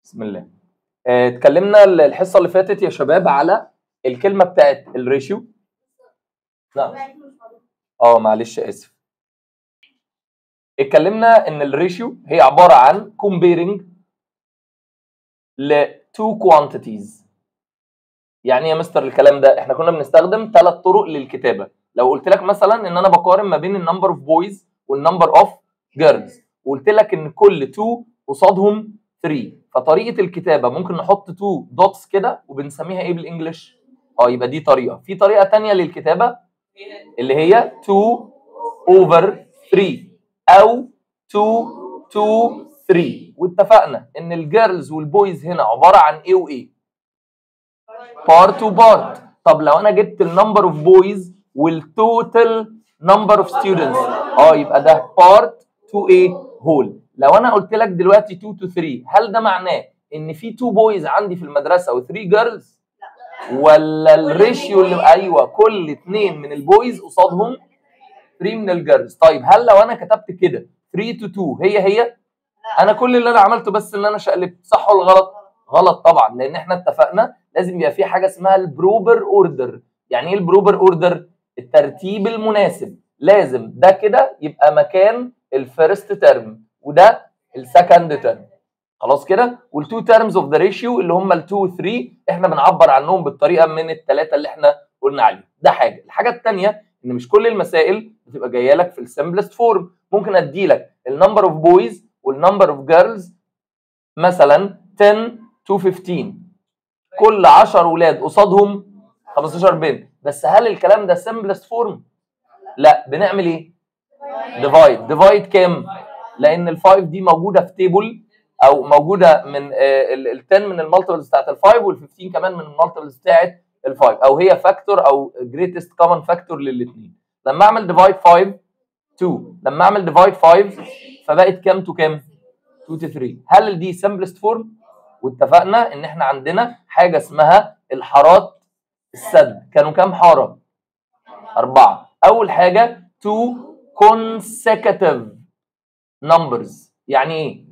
بسم الله آه، اتكلمنا ال- الحصه اللي فاتت يا شباب على الكلمه بتاعت الريشيو نعم اه معلش اسف اتكلمنا ان الريشيو هي عباره عن comparing ل two quantities يعني إيه يا مستر الكلام ده احنا كنا بنستخدم ثلاث طرق للكتابه لو قلت لك مثلا ان انا بقارن ما بين النمبر اوف بويز والنمبر اوف جيرلز وقلت لك ان كل 2 قصادهم 3 فطريقه الكتابه ممكن نحط 2 دوتس كده وبنسميها ايه بالانجلش اه يبقى دي طريقه في طريقه تانية للكتابه اللي هي 2 اوفر 3 او 2 2 3 واتفقنا ان الجيرلز والبويز هنا عباره عن ايه وايه بارت وبارت طب لو انا جبت النمبر اوف بويز والتوتال نمبر اوف ستودنتس اه يبقى ده بارت تو ايه هول لو انا قلت لك دلوقتي 2 تو 3 هل ده معناه ان في 2 بويز عندي في المدرسه و3 جيرلز ولا الريشيو اللي ايوه كل اثنين من البويز قصادهم 3 من الجيرلز طيب هل لو انا كتبت كده 3 تو 2 هي هي انا كل اللي انا عملته بس ان انا شقلبت صح ولا غلط غلط طبعا لان احنا اتفقنا لازم يبقى في حاجه اسمها البروبر اوردر يعني ايه البروبر اوردر الترتيب المناسب لازم ده كده يبقى مكان الفيرست ترم وده السكند ترم خلاص كده والتو تيرمز اوف ذا ريشيو اللي هم ال2 و 3 احنا بنعبر عنهم بالطريقه من الثلاثه اللي احنا قلنا عليهم ده حاجه الحاجه الثانيه ان مش كل المسائل بتبقى جايه لك في السمبلست فورم ممكن ادي لك النمبر اوف بويز والنمبر اوف جيرلز مثلا 10 تو 15 كل 10 ولاد قصادهم 15 بنت بس هل الكلام ده سمبلست فورم لا بنعمل ايه ديفايد ديفايد كام لان الفايف دي موجوده في تيبل او موجوده من ال 10 من المالتيبلز بتاعت الفايف وال 15 كمان من المالتيبلز بتاعت الفايف او هي فاكتور او جريتست كومن فاكتور للاثنين لما اعمل ديفايد 5 2 لما اعمل ديفايد 5 فبقت كام تو كام 2 تو 3 هل دي سمبلست فورم واتفقنا ان احنا عندنا حاجه اسمها الحارات السد كانوا كام حاره اربعه اول حاجه two consecutive numbers يعني ايه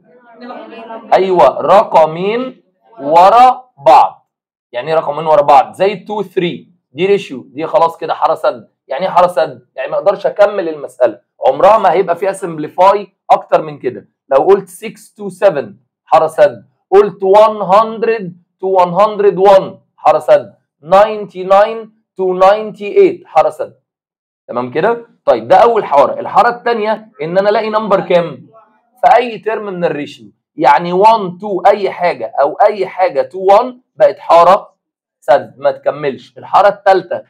ايوه رقمين ورا بعض يعني ايه رقمين ورا بعض زي 2 3 دي ريشيو دي خلاص كده حاره سد يعني ايه حاره سد يعني ما اقدرش اكمل المساله عمرها ما هيبقى فيها سمبليفاي اكتر من كده لو قلت 6 to 7 حاره سد قلت 100 to 101 حاره سد 99 to 98 حاره سد تمام كده طيب ده اول حاره الحاره الثانيه ان انا الاقي نمبر كام في اي ترم من الريشيو يعني 1 2 اي حاجه او اي حاجه 2 1 بقت حاره سد ما تكملش الحاره الثالثه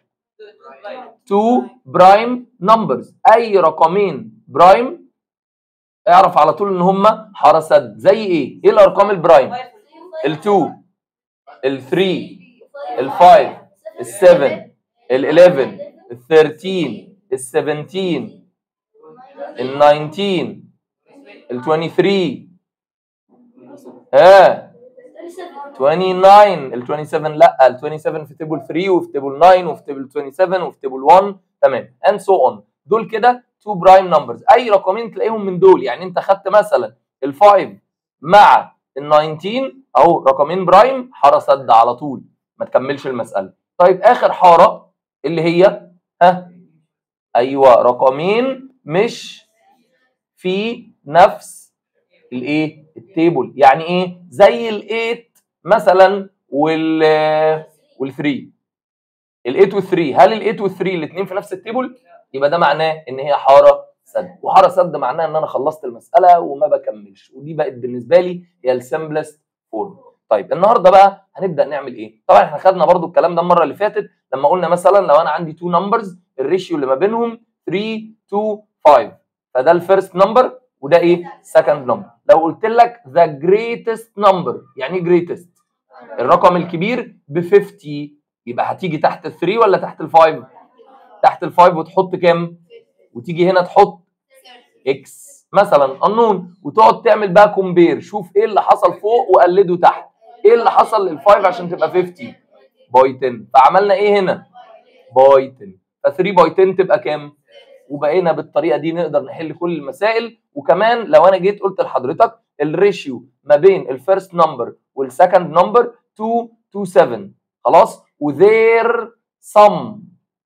2 برايم نمبرز اي رقمين برايم اعرف على طول ان هم حاره سد زي ايه ايه الارقام البرايم ال2 ال3 ال5 ال7 ال11 ال13 ال17 ال19 ال23 ها 29 ال 27 لا ال 27 في تيبل 3 وفي تيبل 9 وفي تيبل 27 وفي تيبل 1 تمام اند سو اون دول كده 2 برايم نمبرز اي رقمين تلاقيهم من دول يعني انت خدت مثلا ال 5 مع ال 19 اهو رقمين برايم حاره سد على طول ما تكملش المساله طيب اخر حاره اللي هي ها ايوه رقمين مش في نفس الايه التيبل يعني ايه زي ال8 مثلا وال وال3 ال8 وال3 هل ال8 وال3 الاثنين في نفس التيبل يبقى ده معناه ان هي حاره سد وحاره سد معناها ان انا خلصت المساله وما بكملش ودي بقت بالنسبه لي هي السمبلست فورم طيب النهارده بقى هنبدا نعمل ايه طبعا احنا خدنا برضو الكلام ده المره اللي فاتت لما قلنا مثلا لو انا عندي تو نمبرز الريشيو اللي ما بينهم 3 to 5 فده الفيرست نمبر وده ايه سكند نمبر لو قلت لك ذا جريتست نمبر يعني ايه جريتست الرقم الكبير ب 50 يبقى هتيجي تحت ال 3 ولا تحت ال 5 تحت ال 5 وتحط كام وتيجي هنا تحط اكس مثلا قانون وتقعد تعمل بقى كومبير شوف ايه اللي حصل فوق وقلده تحت ايه اللي حصل لل 5 عشان تبقى 50 باي 10 فعملنا ايه هنا باي 10 ف 3 باي 10 تبقى كام وبقينا بالطريقه دي نقدر نحل كل المسائل وكمان لو انا جيت قلت لحضرتك الريشيو ما بين الفيرست نمبر والسكند نمبر 2 to 7 خلاص وذير sum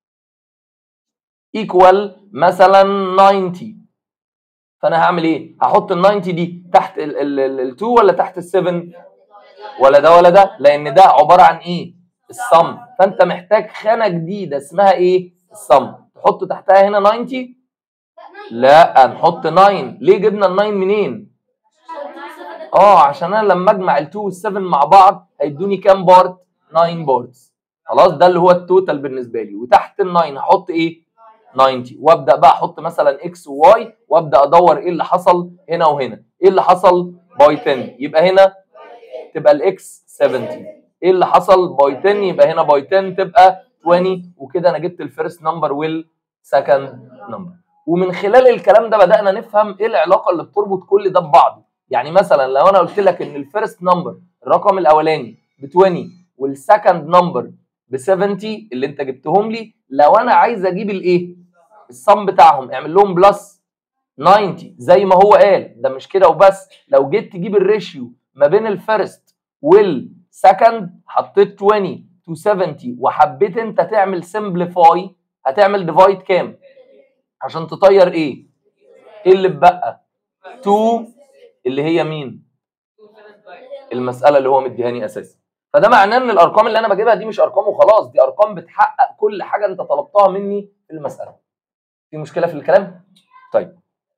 equal مثلا 90 فانا هعمل ايه؟ هحط ال 90 دي تحت ال 2 ولا تحت ال 7 ولا ده ولا ده لان ده عباره عن ايه؟ الصم فانت محتاج خانه جديده اسمها ايه؟ الصم تحط تحتها هنا 90 لا نحط 9 ليه جبنا ال 9 منين؟ اه عشان انا لما اجمع ال 2 وال 7 مع بعض هيدوني كام بارت؟ 9 بارتس خلاص ده اللي هو التوتال بالنسبه لي وتحت ال 9 هحط ايه؟ 90 وابدا بقى احط مثلا اكس وواي وابدا ادور ايه اللي حصل هنا وهنا ايه اللي حصل باي 10 يبقى هنا تبقى الاكس 70 ايه اللي حصل باي 10 يبقى هنا باي 10 تبقى 20 وكده انا جبت الفيرست نمبر والسكند نمبر ومن خلال الكلام ده بدانا نفهم ايه العلاقه اللي بتربط كل ده ببعضه يعني مثلا لو انا قلت لك ان الفيرست نمبر الرقم الاولاني ب 20 والسكند نمبر ب 70 اللي انت جبتهم لي لو انا عايز اجيب الايه الصم بتاعهم اعمل لهم بلس 90 زي ما هو قال ده مش كده وبس لو جيت تجيب الريشيو ما بين الفيرست والسكند حطيت 20 تو 70 وحبيت انت تعمل سمبليفاي هتعمل ديفايد كام عشان تطير ايه ايه اللي اتبقى 2 اللي هي مين المساله اللي هو مديهاني اساسا فده معناه ان الارقام اللي انا بجيبها دي مش ارقام وخلاص دي ارقام بتحقق كل حاجه انت طلبتها مني في المساله في مشكله في الكلام طيب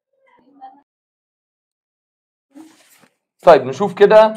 طيب نشوف كده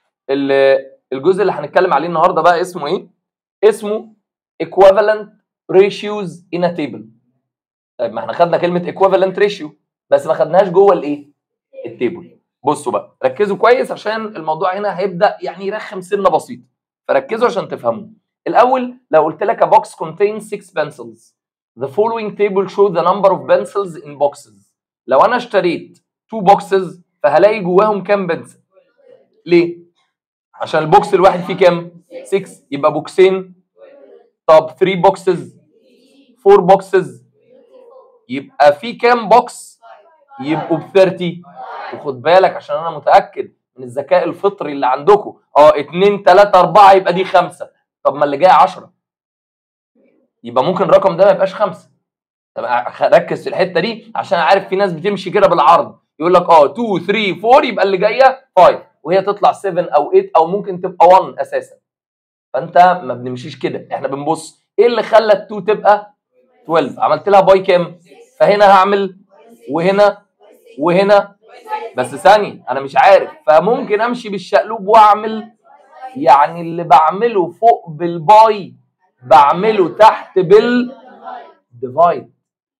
الجزء اللي هنتكلم عليه النهارده بقى اسمه ايه اسمه equivalent ratios in a table طيب ما احنا خدنا كلمه equivalent ratio بس ما خدناهاش جوه الايه التيبل بصوا بقى ركزوا كويس عشان الموضوع هنا هيبدا يعني يرخم سنه بسيطه فركزوا عشان تفهموا الاول لو قلت لك a box contains 6 pencils the following table show the number of pencils in boxes لو انا اشتريت 2 boxes فهلاقي جواهم كام بنسل ليه عشان البوكس الواحد فيه كام 6 يبقى بوكسين طب 3 بوكسز 4 بوكسز يبقى في كام بوكس يبقوا ب 30 وخد بالك عشان انا متاكد من الذكاء الفطري اللي عندكم اه 2 3 4 يبقى دي 5 طب ما اللي جاي 10 يبقى ممكن الرقم ده ما يبقاش 5 طب ركز في الحته دي عشان عارف في ناس بتمشي كده بالعرض يقول لك اه 2 3 4 يبقى اللي جايه 5 وهي تطلع 7 او 8 او ممكن تبقى 1 اساسا فانت ما بنمشيش كده احنا بنبص ايه اللي خلى ال 2 تبقى 12 عملت لها باي كام فهنا هعمل وهنا وهنا بس ثانية انا مش عارف فممكن امشي بالشقلوب واعمل يعني اللي بعمله فوق بالباي بعمله تحت بال ديفايد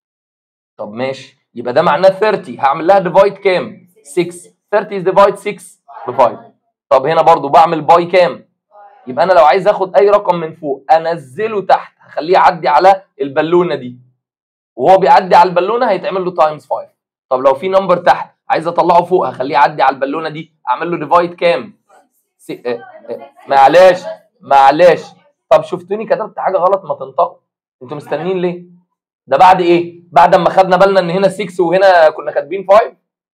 طب ماشي يبقى ده معناه 30 هعمل لها ديفايد كام 6 30 ديفايد 6 ب 5 طب هنا برضو بعمل باي كام يبقى انا لو عايز اخد اي رقم من فوق انزله تحت هخليه يعدي على البالونه دي وهو بيعدي على البالونه هيتعمل له تايمز 5 طب لو في نمبر تحت عايز اطلعه فوق هخليه يعدي على البالونه دي اعمل له ديفايد كام س... اه اه معلش معلش طب شفتوني كتبت حاجه غلط ما تنطقوا انتوا مستنيين ليه ده بعد ايه بعد ما خدنا بالنا ان هنا 6 وهنا كنا كاتبين 5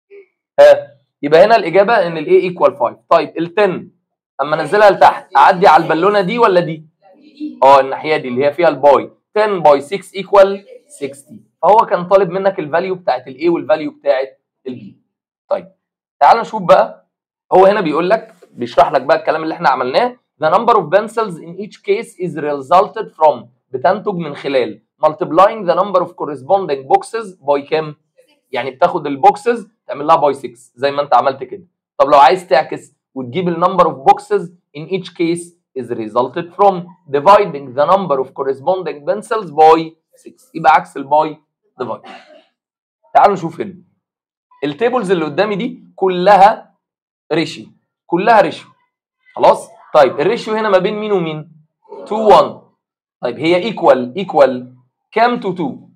ها يبقى هنا الاجابه ان الاي ايكوال 5 طيب ال10 اما انزلها لتحت اعدي على البالونه دي ولا دي اه الناحيه دي اللي هي فيها الباي 10 باي 6 ايكوال 60 فهو كان طالب منك الفاليو بتاعت الاي والفاليو بتاعت البي طيب تعال نشوف بقى هو هنا بيقول لك بيشرح لك بقى الكلام اللي احنا عملناه the number of pencils in each case is resulted from بتنتج من خلال multiplying the number of corresponding boxes by كام يعني بتاخد البوكسز تعمل لها باي 6 زي ما انت عملت كده طب لو عايز تعكس وتجيب النمبر اوف boxes in each case is resulted from dividing the number of corresponding pencils by 6 يبقى عكس الباي ديفايد تعالوا نشوف هنا التيبلز اللي قدامي دي كلها ريشيو كلها ريشيو خلاص طيب الريشيو هنا ما بين مين ومين 2 1 طيب هي ايكوال ايكوال كام تو 2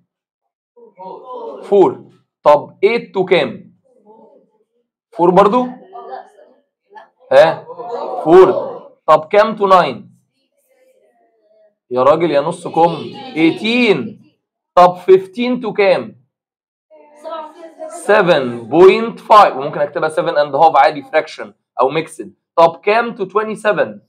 4 طب 8 تو كام 4 برضو ها 4 طب كام تو 9 يا راجل يا نص كم 18 طب 15 تو كام 7.5 وممكن اكتبها 7 اند هاف عادي فراكشن او ميكسد طب كام تو 27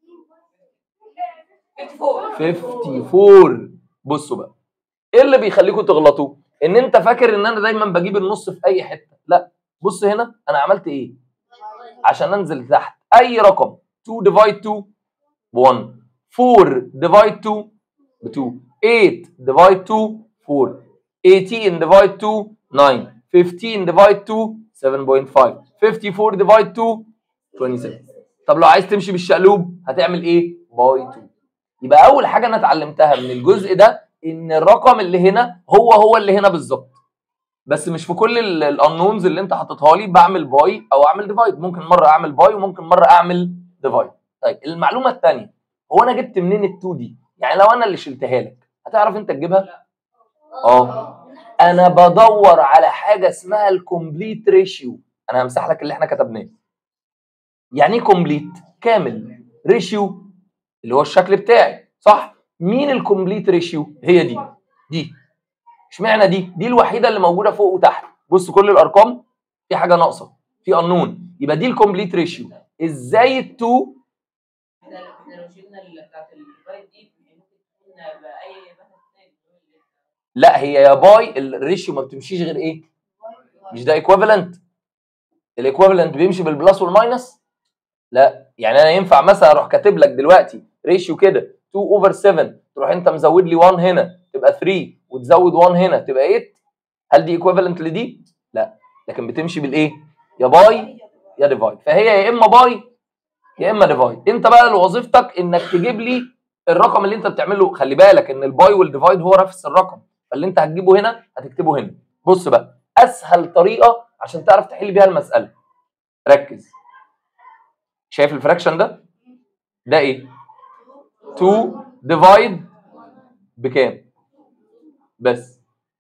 54 بصوا بقى ايه اللي بيخليكم تغلطوا ان انت فاكر ان انا دايما بجيب النص في اي حته لا بص هنا انا عملت ايه عشان انزل تحت اي رقم 2 ديفايد 2 ب 1 4 ديفايد 2 ب 2 8 ديفايد 2 4 18 ديفايد 2 9 15 ديفايد 2 7.5 54 ديفايد 2 27 طب لو عايز تمشي بالشقلوب هتعمل ايه باي 2 يبقى اول حاجه انا اتعلمتها من الجزء ده ان الرقم اللي هنا هو هو اللي هنا بالظبط بس مش في كل الانونز اللي انت حاططها لي بعمل باي او اعمل ديفايد ممكن مره اعمل باي وممكن مره اعمل ديفايد طيب المعلومه الثانيه هو انا جبت منين ال2 دي يعني لو انا اللي شلتها لك هتعرف انت تجيبها اه انا بدور على حاجه اسمها الكومبليت ريشيو انا همسح لك اللي احنا كتبناه يعني ايه كومبليت كامل ريشيو اللي هو الشكل بتاعي صح مين الكومبليت ريشيو هي دي دي اشمعنى دي دي الوحيده اللي موجوده فوق وتحت بص كل الارقام في حاجه ناقصه في انون يبقى دي الكومبليت ريشيو ازاي التو احنا احنا لو شلنا ال- بتاعت الفايت دي ممكن تكون باي مثلا تاني لا هي يا باي الريشيو ما بتمشيش غير ايه مش ده ايكويفالنت الايكويفالنت بيمشي بالبلس والماينس لا يعني انا ينفع مثلا اروح كاتب لك دلوقتي ريشيو كده 2 اوفر 7 تروح انت مزود لي 1 هنا تبقى 3 وتزود 1 هنا تبقى 8 هل دي ايكويفالنت لدي لا لكن بتمشي بالايه يا باي يا ديفايد فهي يا اما باي يا اما ديفايد انت بقى اللي وظيفتك انك تجيب لي الرقم اللي انت بتعمله خلي بالك ان الباي والديفايد هو نفس الرقم فاللي انت هتجيبه هنا هتكتبه هنا بص بقى اسهل طريقه عشان تعرف تحل بيها المساله ركز شايف الفراكشن ده ده ايه 2 ديفايد بكام بس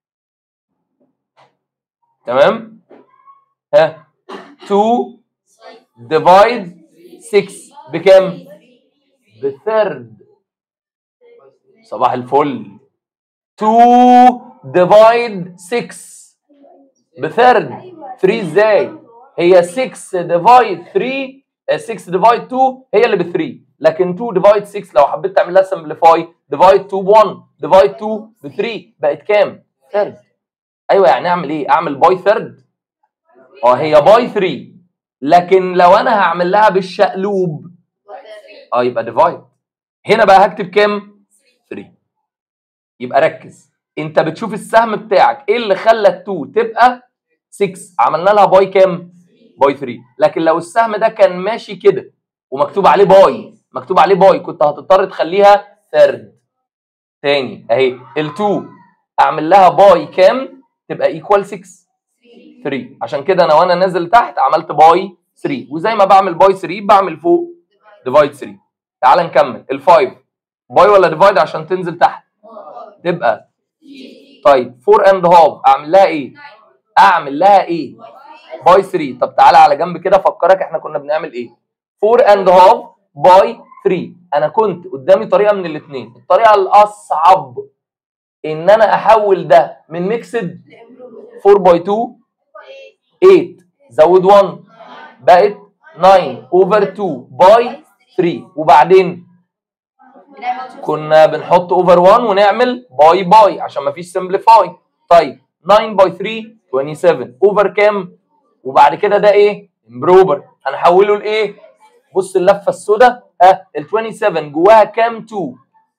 تمام ها 2 ديفايد 6 بكام بثرد صباح الفل 2 ديفايد 6 بثرد 3 ازاي هي 6 ديفايد 3 6 ديفايد 2 هي اللي ب 3 لكن 2 ديفايد 6 لو حبيت تعمل لها سمبليفاي ديفايد 2 ب 1 ديفايد 2 ب 3 بقت كام؟ ثيرد ايوه يعني اعمل ايه؟ اعمل باي ثيرد اه هي باي 3 لكن لو انا هعمل لها بالشقلوب اه يبقى ديفايد هنا بقى هكتب كام 3 يبقى ركز انت بتشوف السهم بتاعك ايه اللي خلى ال2 تبقى 6 عملنا لها باي كام باي 3 لكن لو السهم ده كان ماشي كده ومكتوب عليه باي مكتوب عليه باي كنت هتضطر تخليها ثيرد تاني اهي ال2 اعمل لها باي كام تبقى ايكوال 6 3 عشان كده انا وانا نازل تحت عملت باي 3 وزي ما بعمل باي 3 بعمل فوق ديفايد 3 تعال نكمل ال5 باي ولا ديفايد عشان تنزل تحت تبقى طيب 4 اند هاف اعمل لها ايه اعمل لها ايه باي 3 طب تعالى على جنب كده افكرك احنا كنا بنعمل ايه 4 اند هاف باي 3 انا كنت قدامي طريقه من الاثنين الطريقه الاصعب ان انا احول ده من ميكسد 4 باي 2 8 زود 1 بقت 9 اوفر 2 باي 3 وبعدين كنا بنحط اوفر 1 ونعمل باي باي عشان ما فيش سمبليفاي طيب 9 باي 3 27 اوفر كام وبعد كده ده ايه امبروبر هنحوله لايه بص اللفه السوداء ها ال 27 جواها كام 2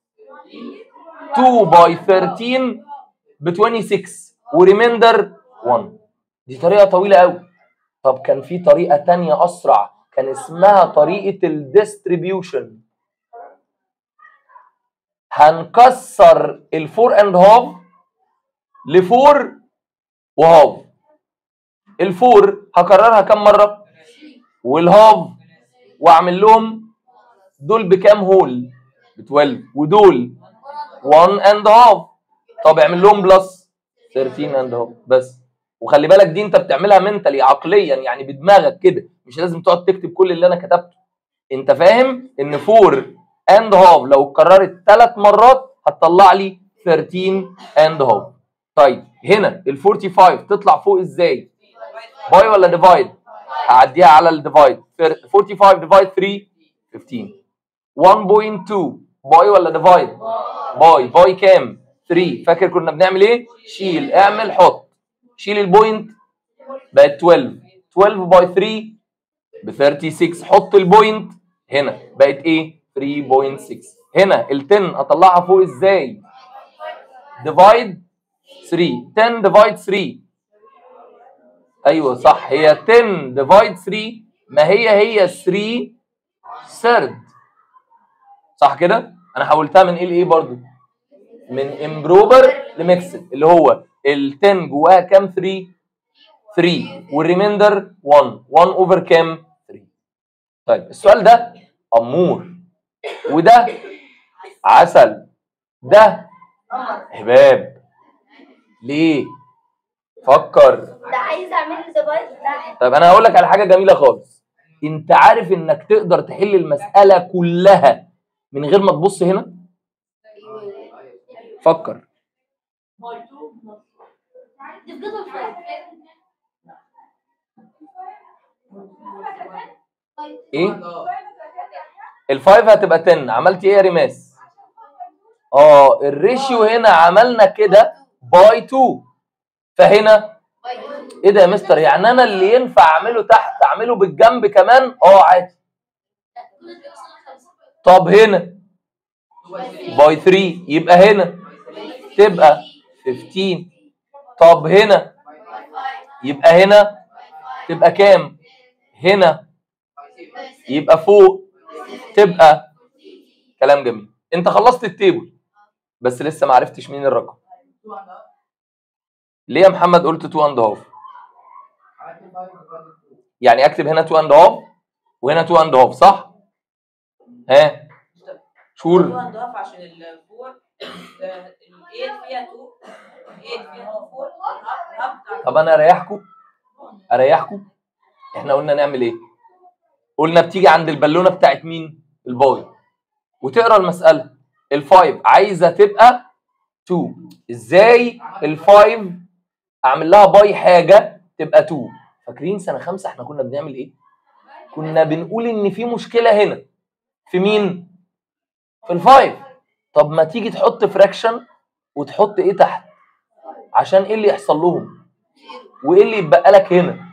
2 باي 13 ب 26 وريميندر 1 دي طريقه طويله قوي طب كان في طريقه تانية اسرع كان اسمها طريقه الديستريبيوشن هنكسر الفور اند هاف لفور وهاف الفور هكررها كم مره والهاف واعمل لهم دول بكام هول ب 12 ودول 1 اند هاف طب اعمل لهم بلس 13 اند هاف بس وخلي بالك دي انت بتعملها منتلي عقليا يعني بدماغك كده مش لازم تقعد تكتب كل اللي انا كتبته انت فاهم ان 4 اند هاف لو اتكررت ثلاث مرات هتطلع لي 13 اند هاف طيب هنا ال 45 تطلع فوق ازاي باي ولا ديفايد هعديها على الديفايد 45 ديفايد 3 15 1.2 باي ولا ديفايد باي باي كام 3 فاكر كنا بنعمل ايه شيل اعمل حط شيل البوينت بقت 12 12 باي 3 ب 36 حط البوينت هنا بقت ايه 3.6 هنا ال 10 اطلعها فوق ازاي ديفايد 3 10 ديفايد 3 ايوه صح هي 10 ديفايد 3 ما هي هي 3 سرد صح كده انا حولتها من ايه لايه برضو من امبروبر لميكسد اللي هو ال 10 جواها كام 3 3 والريميندر 1 1 اوفر كام 3 طيب السؤال ده امور وده عسل ده هباب ليه فكر ده عايز اعمل ديفايس ده طيب انا هقول لك على حاجه جميله خالص انت عارف انك تقدر تحل المساله كلها من غير ما تبص هنا فكر ايه الفايف هتبقى 10 عملت ايه يا ريماس اه الريشيو هنا عملنا كده باي 2 فهنا ايه ده يا مستر يعني انا اللي ينفع اعمله تحت اعمله بالجنب كمان اه عادي طب هنا باي 3 يبقى هنا تبقى 15 طب هنا يبقى هنا تبقى كام هنا يبقى فوق تبقى كلام جميل انت خلصت التيبل بس لسه ما عرفتش مين الرقم ليه يا محمد قلت 2 اند هاف يعني اكتب هنا 2 اند هاف وهنا 2 اند هاف صح ها شور نضاف عشان الفور الايد فيها 2 الايد فيها 4 والهب بتاع طب انا اريحكم اريحكم احنا قلنا نعمل ايه قلنا بتيجي عند البالونه بتاعت مين الباي وتقرا المساله الفايف عايزه تبقى 2 ازاي الفايف اعمل لها باي حاجه تبقى 2 فاكرين سنه خمسة احنا كنا بنعمل ايه كنا بنقول ان في مشكله هنا في مين في الفايف طب ما تيجي تحط فراكشن وتحط ايه تحت عشان ايه اللي يحصل لهم وايه اللي يتبقى لك هنا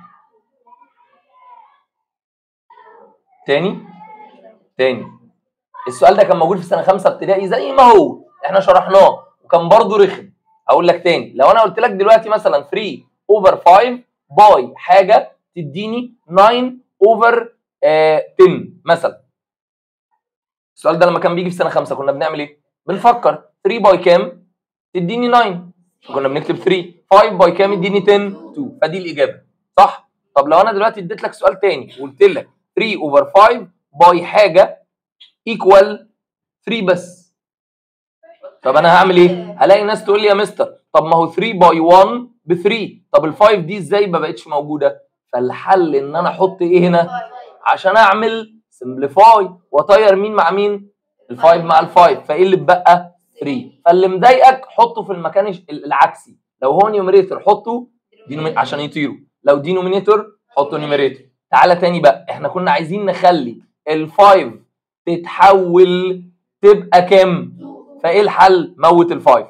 تاني تاني السؤال ده كان موجود في سنه خمسه ابتدائي زي ما هو احنا شرحناه وكان برضه رخم اقول لك تاني لو انا قلت لك دلوقتي مثلا 3 اوفر 5 باي حاجه تديني 9 اوفر 10 مثلا السؤال ده لما كان بيجي في سنه خمسه كنا بنعمل ايه؟ بنفكر 3 باي كام؟ تديني 9 كنا بنكتب 3 5 باي كام يديني 10 2 فدي الاجابه صح؟ طب لو انا دلوقتي اديت لك سؤال تاني وقلت لك 3 اوفر 5 باي حاجه ايكوال 3 بس طب انا هعمل ايه؟ هلاقي ناس تقول لي يا مستر طب ما هو 3 باي 1 ب 3 طب ال 5 دي ازاي ما بقتش موجوده؟ فالحل ان انا احط ايه هنا؟ عشان اعمل سمبليفاي واطير مين مع مين؟ الفايف مع الفايف فايه اللي اتبقى؟ 3 فاللي مضايقك حطه في المكان الش- العكسي لو هو نيوميريتور حطه دينومي... عشان يطيروا لو دينومينيتور حطه نيوميريتور تعالى تاني بقى احنا كنا عايزين نخلي الفايف تتحول تبقى كام؟ فايه الحل؟ موت الفايف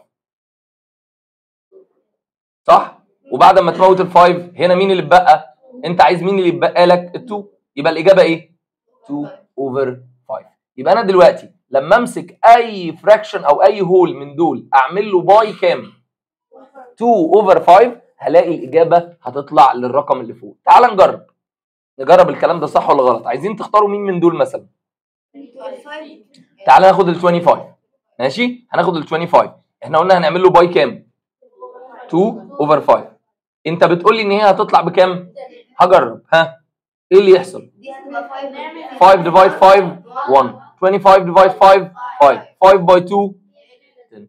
صح؟ وبعد ما تموت الفايف هنا مين اللي اتبقى؟ انت عايز مين اللي يتبقى لك؟ التو يبقى الاجابه ايه؟ 2 اوفر 5 يبقى انا دلوقتي لما امسك اي فراكشن او اي هول من دول اعمل له باي كام 2 اوفر 5 هلاقي الاجابه هتطلع للرقم اللي فوق تعال نجرب نجرب الكلام ده صح ولا غلط عايزين تختاروا مين من دول مثلا تعال ناخد ال 25 ماشي هناخد ال 25 احنا قلنا هنعمل له باي كام 2 اوفر 5 انت بتقول لي ان هي هتطلع بكام هجرب ها ايه اللي يحصل 5 ديفايد 5 1 25 ديفايد 5 5 5 باي 2 10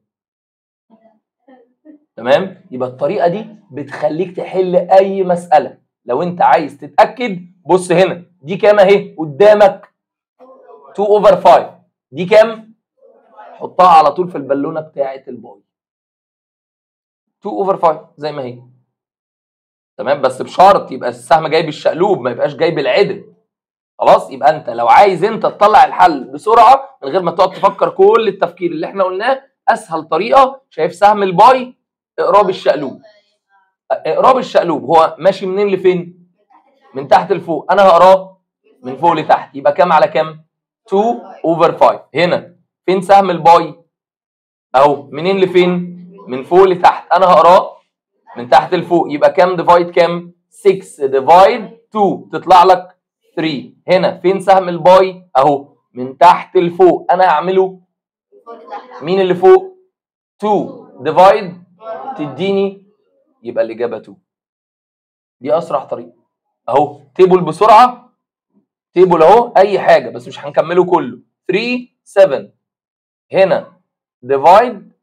تمام يبقى الطريقه دي بتخليك تحل اي مساله لو انت عايز تتاكد بص هنا دي كام اهي قدامك 2 اوفر 5 دي كام حطها على طول في البالونه بتاعه الباي 2 اوفر 5 زي ما هي تمام بس بشرط يبقى السهم جاي بالشقلوب ما يبقاش جاي بالعدل خلاص يبقى انت لو عايز انت تطلع الحل بسرعه من غير ما تقعد تفكر كل التفكير اللي احنا قلناه اسهل طريقه شايف سهم الباي اقراه بالشقلوب اقراه بالشقلوب هو ماشي منين لفين من تحت لفوق انا هقراه من فوق لتحت يبقى كام على كام 2 اوفر 5 هنا فين سهم الباي اهو منين لفين من فوق لتحت انا هقراه من تحت لفوق يبقى كام ديفايد كام 6 ديفايد 2 تطلع لك 3 هنا فين سهم الباي اهو من تحت لفوق انا هعمله مين اللي فوق 2 ديفايد تديني يبقى الاجابه 2 دي اسرع طريقه اهو تيبل بسرعه تيبل اهو اي حاجه بس مش هنكمله كله 3 7 هنا ديفايد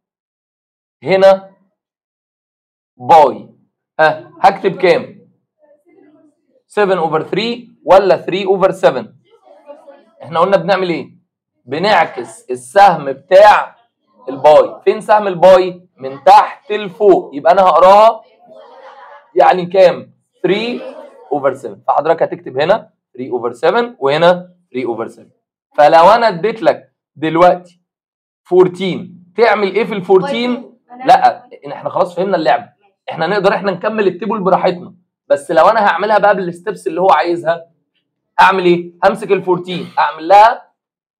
هنا باي ها هكتب كام 7 اوفر 3 ولا 3 اوفر 7 احنا قلنا بنعمل ايه بنعكس السهم بتاع الباي فين سهم الباي من تحت لفوق يبقى انا هقراها يعني كام 3 اوفر 7 فحضرتك هتكتب هنا 3 اوفر 7 وهنا 3 اوفر 7 فلو انا اديت لك دلوقتي 14 تعمل ايه في ال 14 لا إن احنا خلاص فهمنا اللعبه احنا نقدر احنا نكمل التيبل براحتنا بس لو انا هعملها بقى بالستبس اللي هو عايزها اعمل ايه همسك ال 14 اعمل لها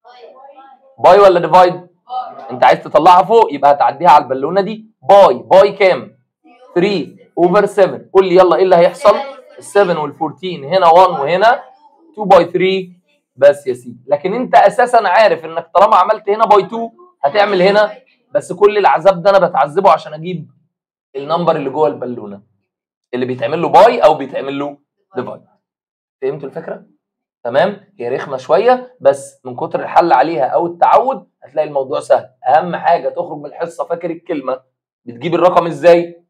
باي ولا ديفايد انت عايز تطلعها فوق يبقى هتعديها على البالونه دي باي باي كام 3 اوفر 7 قول لي يلا ايه اللي هيحصل ال 7 وال 14 هنا 1 وهنا 2 باي 3 بس يا سيدي لكن انت اساسا عارف انك طالما عملت هنا باي 2 هتعمل هنا بس كل العذاب ده انا بتعذبه عشان اجيب النمبر اللي جوه البالونه اللي بيتعمل له باي او بيتعمل له ديفايد فهمتوا الفكره تمام هي رخمه شويه بس من كتر الحل عليها او التعود هتلاقي الموضوع سهل اهم حاجه تخرج من الحصه فاكر الكلمه بتجيب الرقم ازاي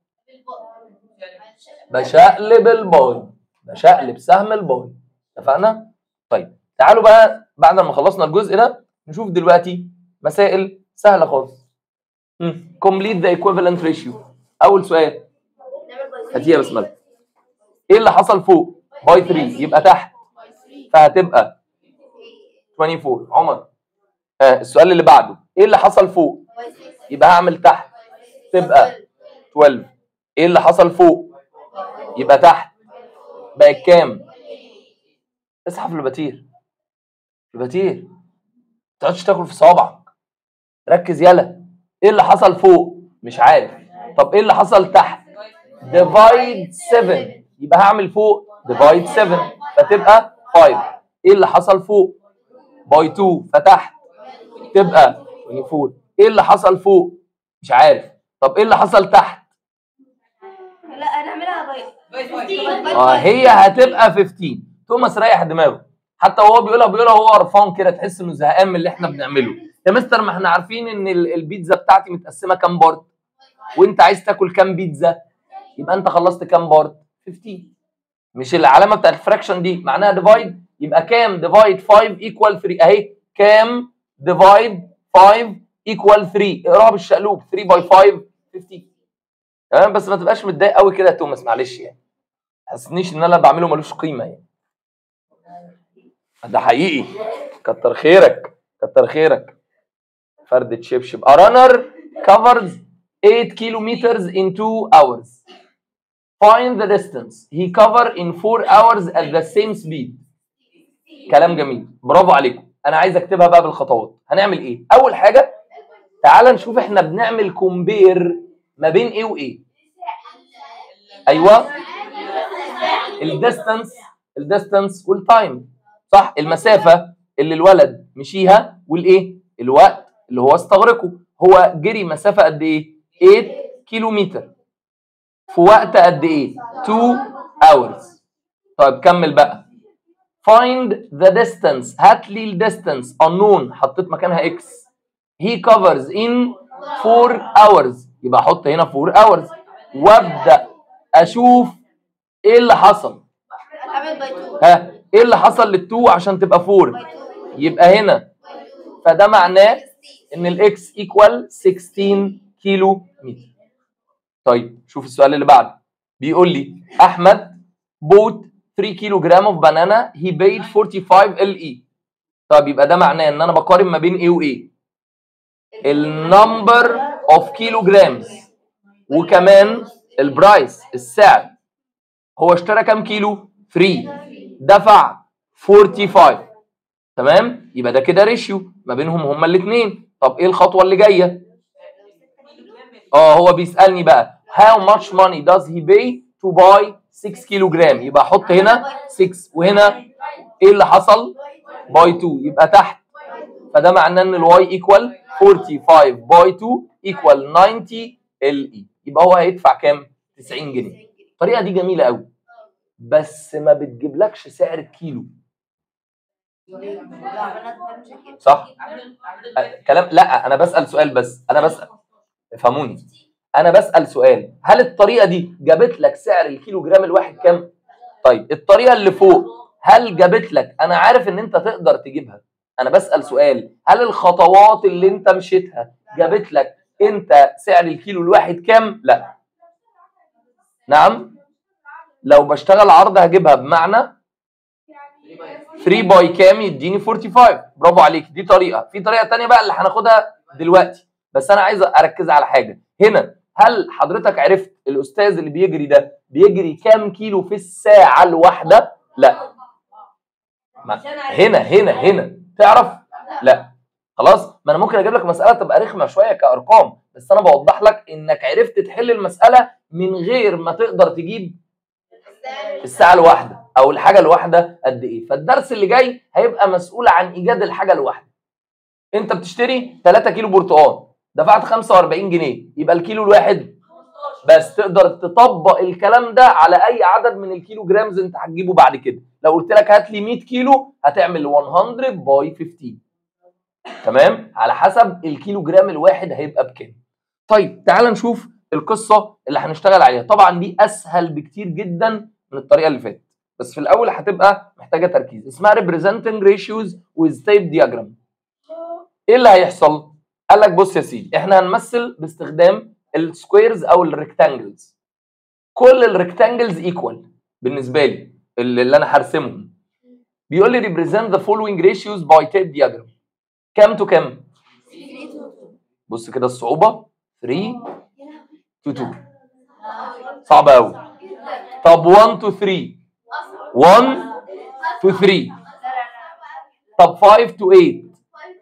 بشقلب الباي بشقلب سهم الباي اتفقنا طيب تعالوا بقى بعد ما خلصنا الجزء ده نشوف دلوقتي مسائل سهله خالص كومبليت ذا ايكويفالنت ريشيو اول سؤال هاتيها بسم الله ايه اللي حصل فوق باي 3 يبقى تحت فهتبقى 24 عمر آه السؤال اللي بعده ايه اللي حصل فوق يبقى هعمل تحت تبقى 12 ايه اللي حصل فوق يبقى تحت بقت كام اسحب البتير البتير ما تقعدش تاكل في صوابعك ركز يلا ايه اللي حصل فوق مش عارف طب ايه اللي حصل تحت ديفايد 7 يبقى هعمل فوق ديفايد 7 فتبقى 5 ايه اللي حصل فوق باي 2 فتحت تبقى 24 ايه اللي حصل فوق مش عارف طب ايه اللي حصل تحت لا انا اعملها باي اه هي هتبقى 15 توماس ريح دماغه حتى وهو بيقولها بيقولها وهو قرفان كده تحس انه زهقان من اللي احنا بنعمله يا مستر ما احنا عارفين ان ال- البيتزا بتاعتي متقسمه كام بارت وانت عايز تاكل كام بيتزا يبقى انت خلصت كام بارت 15 مش العلامه بتاعت الفراكشن دي معناها ديفايد يبقى كام ديفايد 5 ايكوال 3 اهي كام ديفايد 5 ايكوال 3 اقراها بالشقلوب 3 باي 5 15 تمام بس ما تبقاش متضايق قوي كده يا توماس معلش يعني ما تحسسنيش ان انا بعمله ملوش قيمه يعني ده حقيقي كتر خيرك كتر خيرك فردة شبشب A runner covers 8 kilometers in 2 hours. Find the distance he cover in 4 hours at the same speed. كلام جميل برافو عليكم انا عايز اكتبها بقى بالخطوات هنعمل ايه اول حاجه تعال نشوف احنا بنعمل كومبير ما بين ايه وايه ايوه الديستانس الديستانس والتايم صح المسافه اللي الولد مشيها والايه الوقت اللي هو استغرقه هو جري مسافه قد ايه 8 كيلو متر في وقت قد ايه 2 hours طيب كمل بقى find the distance هات لي الديستانس unknown حطيت مكانها x he covers in 4 hours يبقى احط هنا 4 hours وابدا اشوف ايه اللي حصل اعمل باي 2 ها ايه اللي حصل للتو عشان تبقى 4 يبقى هنا فده معناه ان الاكس ايكوال 16 كيلو متر طيب شوف السؤال اللي بعده بيقول لي احمد bought 3 كيلو جرام اوف بانانا he paid 45 ال اي طيب يبقى ده معناه ان انا بقارن ما بين ايه وايه النمبر اوف كيلو جرامز وكمان البرايس السعر هو اشترى كام كيلو 3 دفع 45 تمام يبقى ده كده ريشيو ما بينهم هما الاثنين طب ايه الخطوه اللي جايه اه هو بيسالني بقى how much money does he pay to buy 6 كيلو جرام يبقى احط هنا 6 وهنا ايه اللي حصل باي 2 يبقى تحت فده معناه ان الواي ايكوال 45 باي 2 ايكوال 90 ال اي يبقى هو هيدفع كام 90 جنيه الطريقه دي جميله قوي بس ما بتجيبلكش سعر الكيلو صح أه، كلام لا انا بسال سؤال بس انا بسال افهموني انا بسال سؤال هل الطريقه دي جابت لك سعر الكيلو جرام الواحد كام طيب الطريقه اللي فوق هل جابت لك انا عارف ان انت تقدر تجيبها انا بسال سؤال هل الخطوات اللي انت مشيتها جابت لك انت سعر الكيلو الواحد كام لا نعم لو بشتغل عرض هجيبها بمعنى 3 باي كام يديني 45 برافو عليك دي طريقه في طريقه تانية بقى اللي هناخدها دلوقتي بس انا عايز اركز على حاجه هنا هل حضرتك عرفت الاستاذ اللي بيجري ده بيجري كام كيلو في الساعه الواحده لا ما هنا هنا هنا تعرف لا خلاص ما انا ممكن اجيب لك مساله تبقى رخمه شويه كارقام بس انا بوضح لك انك عرفت تحل المساله من غير ما تقدر تجيب الساعه الواحده او الحاجه الواحده قد ايه فالدرس اللي جاي هيبقى مسؤول عن ايجاد الحاجه الواحده انت بتشتري 3 كيلو برتقال دفعت 45 جنيه يبقى الكيلو الواحد بس تقدر تطبق الكلام ده على اي عدد من الكيلو جرامز انت هتجيبه بعد كده لو قلت لك هات لي 100 كيلو هتعمل 100 باي 15 تمام على حسب الكيلو جرام الواحد هيبقى بكام طيب تعال نشوف القصه اللي هنشتغل عليها طبعا دي اسهل بكتير جدا من الطريقه اللي فاتت بس في الاول هتبقى محتاجه تركيز اسمها representing ratios with tape diagram ايه اللي هيحصل قال لك بص يا سيدي احنا هنمثل باستخدام السكويرز او الريكتانجلز كل الريكتانجلز ايكوال بالنسبه لي اللي, اللي انا هرسمهم بيقول لي represent the following ratios by tape diagram كام تو كام بص كده الصعوبه 3 to 2 صعبه قوي طب 1 to 3 1 to 3 طب 5 to 8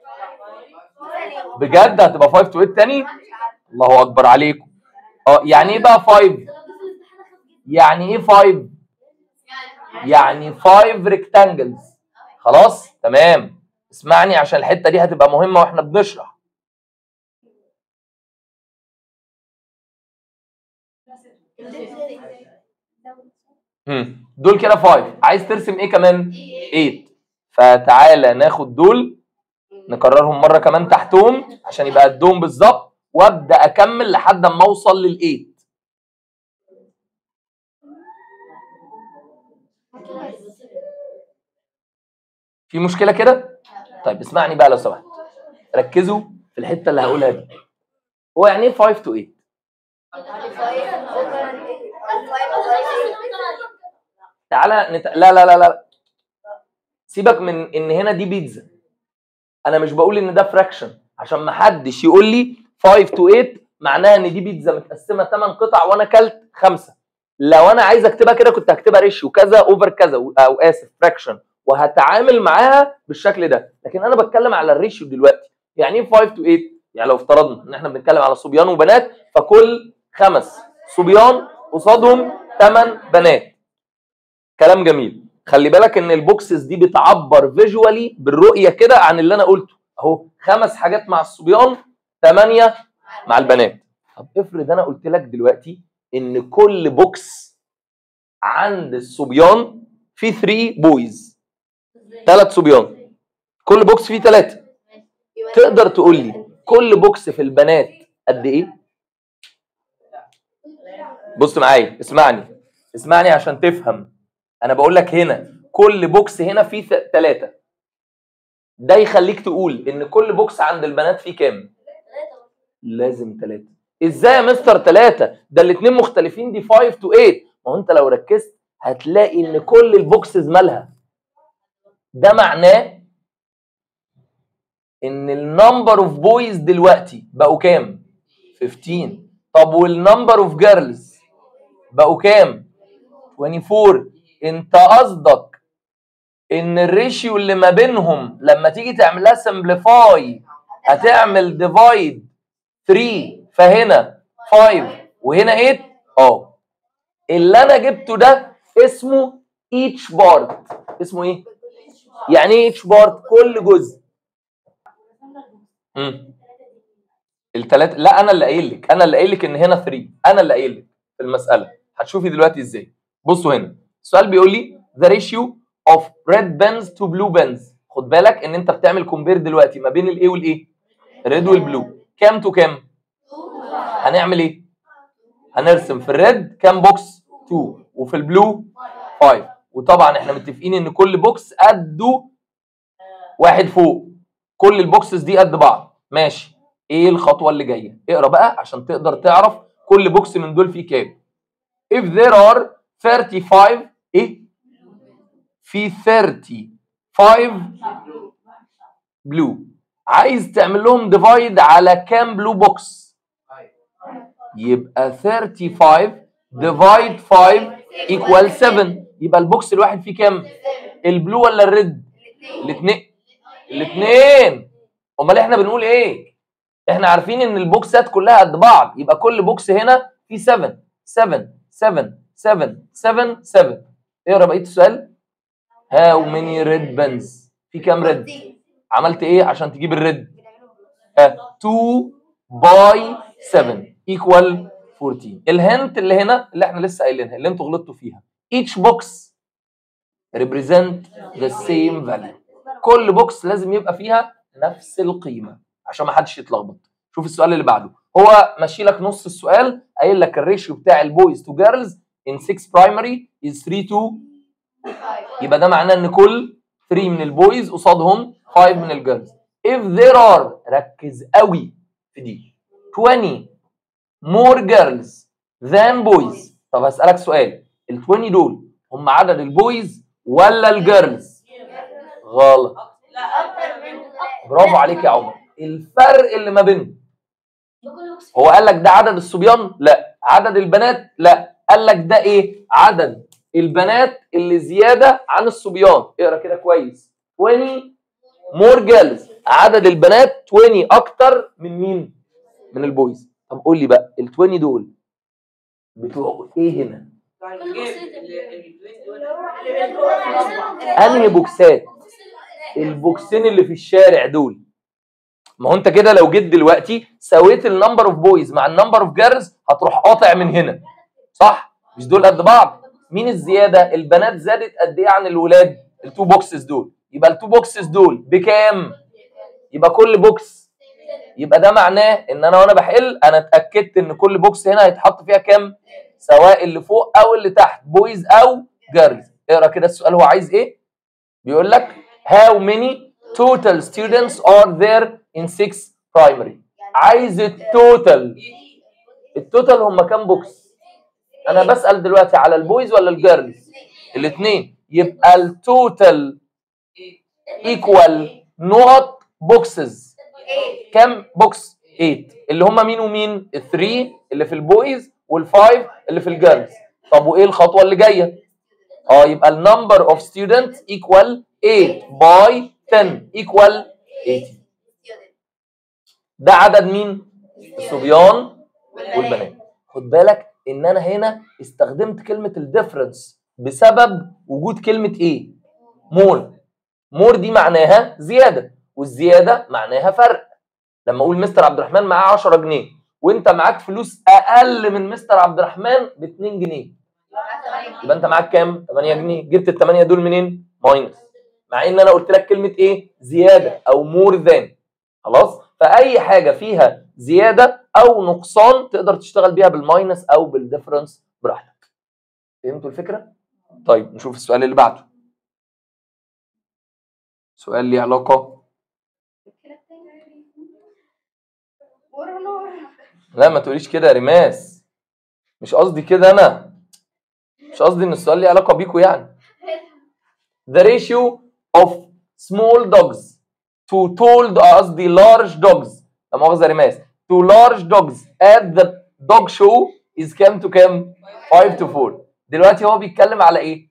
بجد هتبقى 5 to 8 تاني الله اكبر عليكم اه يعني ايه بقى 5 يعني ايه 5 يعني 5 ريكتانجلز خلاص تمام اسمعني عشان الحته دي هتبقى مهمه واحنا بنشرح هم. دول كده 5 عايز ترسم ايه كمان 8 فتعالى ناخد دول نكررهم مره كمان تحتهم عشان يبقى قدهم بالظبط وابدا اكمل لحد اما اوصل لل8 في مشكله كده طيب اسمعني بقى لو سمحت ركزوا في الحته اللي هقولها دي هو يعني ايه 5 to 8 تعالى نت... لا لا لا لا سيبك من ان هنا دي بيتزا انا مش بقول ان ده فراكشن عشان ما حدش يقول لي 5 to 8 معناها ان دي بيتزا متقسمه 8 قطع وانا اكلت خمسه لو انا عايز اكتبها كده كنت هكتبها ريشيو كذا اوفر كذا او اسف فراكشن وهتعامل معاها بالشكل ده لكن انا بتكلم على الريشيو دلوقتي يعني ايه 5 to 8 يعني لو افترضنا ان احنا بنتكلم على صبيان وبنات فكل خمس صبيان قصادهم 8 بنات كلام جميل خلي بالك ان البوكسز دي بتعبر فيجوالي بالرؤيه كده عن اللي انا قلته اهو خمس حاجات مع الصبيان ثمانيه مع البنات طب افرض انا قلت لك دلوقتي ان كل بوكس عند الصبيان فيه 3 بويز ثلاث صبيان كل بوكس فيه ثلاثه تقدر تقول لي كل بوكس في البنات قد ايه بص معايا اسمعني اسمعني عشان تفهم انا بقول لك هنا كل بوكس هنا فيه ثلاثة ده يخليك تقول ان كل بوكس عند البنات فيه كام لازم ثلاثة ازاي يا مستر 3 ده الاثنين مختلفين دي 5 تو 8 ما هو انت لو ركزت هتلاقي ان كل البوكسز مالها ده معناه ان النمبر اوف بويز دلوقتي بقوا كام 15 طب والنمبر اوف جيرلز بقوا كام 24 انت قصدك ان الريشيو اللي ما بينهم لما تيجي تعملها سمبليفاي هتعمل ديفايد 3 فهنا 5 وهنا 8 اه اللي انا جبته ده اسمه each part اسمه ايه يعني ايه each part كل جزء امم التلاتة لا انا اللي قايل لك انا اللي قايل لك ان هنا 3 انا اللي قايل لك في المساله هتشوفي دلوقتي ازاي بصوا هنا السؤال بيقول لي the ratio of red pens to blue pens خد بالك ان انت بتعمل كومبير دلوقتي ما بين الايه والايه الريد والبلو كام تو كام هنعمل ايه هنرسم في الريد كام بوكس 2 وفي البلو 5 وطبعا احنا متفقين ان كل بوكس قده واحد فوق كل البوكسز دي قد بعض ماشي ايه الخطوه اللي جايه اقرا بقى عشان تقدر تعرف كل بوكس من دول فيه كام if there are 35 ايه في 35 بلو عايز تعمل لهم ديفايد على كام بلو بوكس يبقى 35 ديفايد 5 ايكوال 7 يبقى البوكس الواحد فيه كام البلو ولا الريد الاثنين الاثنين امال احنا بنقول ايه احنا عارفين ان البوكسات كلها قد بعض يبقى كل بوكس هنا فيه 7 7 7 7 7 7 اقرا بقيه السؤال هاو ماني ريد بنز في كام ريد عملت ايه عشان تجيب الريد 2 باي 7 ايكوال 14 الهنت اللي هنا اللي احنا لسه قايلينها اللي انتوا غلطتوا فيها each box represent the same value كل بوكس لازم يبقى فيها نفس القيمه عشان ما حدش يتلخبط شوف السؤال اللي بعده هو ماشي لك نص السؤال قايل لك الريشيو بتاع البويز تو جيرلز in 6 primary is 3 to يبقى ده معناه ان كل 3 من البويز قصادهم 5 من الجيرلز if there are ركز قوي في دي 20 more girls than boys طب هسألك سؤال ال 20 دول هم عدد البويز ولا الجيرلز غلط لا اكتر من برافو عليك يا عمر الفرق اللي ما بينهم هو قال لك ده عدد الصبيان لا عدد البنات لا قال لك ده ايه عدد البنات اللي زياده عن الصبيان اقرا كده كويس 20 مور جيرلز عدد البنات 20 اكتر من مين من البويز طب قول لي بقى ال 20 دول بتوع ايه هنا انهي بوكسات البوكسين اللي في الشارع دول ما هو انت كده لو جيت دلوقتي سويت النمبر اوف بويز مع النمبر اوف جيرلز هتروح قاطع من هنا صح مش دول قد بعض مين الزياده البنات زادت قد ايه عن الولاد التو بوكسز دول يبقى التو بوكسز دول بكام يبقى كل بوكس يبقى ده معناه ان انا وانا بحل انا اتاكدت ان كل بوكس هنا هيتحط فيها كام سواء اللي فوق او اللي تحت بويز او جيرلز اقرا كده السؤال هو عايز ايه بيقول لك how many total students are there in 6 primary عايز التوتال التوتال هم كام بوكس انا بسال دلوقتي على البويز ولا الجيرلز الاثنين يبقى التوتال ايكوال نقط بوكسز كام بوكس 8 اللي هم مين ومين ال3 اللي في البويز وال5 اللي في الجيرلز طب وايه الخطوه اللي جايه اه يبقى النمبر اوف ستودنت ايكوال 8 باي 10 ايكوال 80 ده عدد مين الصبيان والبنات خد بالك ان انا هنا استخدمت كلمه الديفرنس بسبب وجود كلمه ايه مور مور دي معناها زياده والزياده معناها فرق لما اقول مستر عبد الرحمن معاه 10 جنيه وانت معاك فلوس اقل من مستر عبد الرحمن ب 2 جنيه يبقى انت معاك كام 8 جنيه جبت ال 8 دول منين ماينس مع ان انا قلت لك كلمه ايه زياده او مور ذان خلاص فاي حاجه فيها زياده او نقصان تقدر تشتغل بيها بالماينس او بالديفرنس براحتك فهمتوا الفكره طيب نشوف السؤال اللي بعده سؤال ليه علاقه لا ما تقوليش كده يا ريماس مش قصدي كده انا مش قصدي ان السؤال ليه علاقه بيكوا يعني the ratio of small dogs to tall قصدي large dogs لا مؤاخذه يا ريماس to large dogs at the dog show is كام to كام 5 to 4 دلوقتي هو بيتكلم على ايه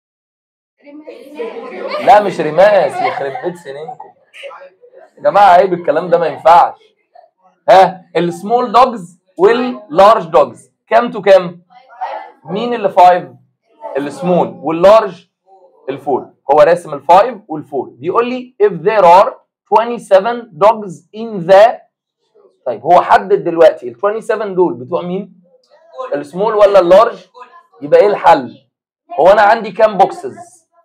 لا مش ريماس يخرب بيت سنينكم يا جماعه عيب الكلام ده ما ينفعش ها السمول دوجز واللارج دوجز كام تو كام مين اللي 5 السمول واللارج الفور هو راسم الفايف والفور بيقول لي if there are 27 dogs in the طيب هو حدد دلوقتي ال 27 دول بتوع مين السمول ولا اللارج يبقى ايه الحل هو انا عندي كام بوكسز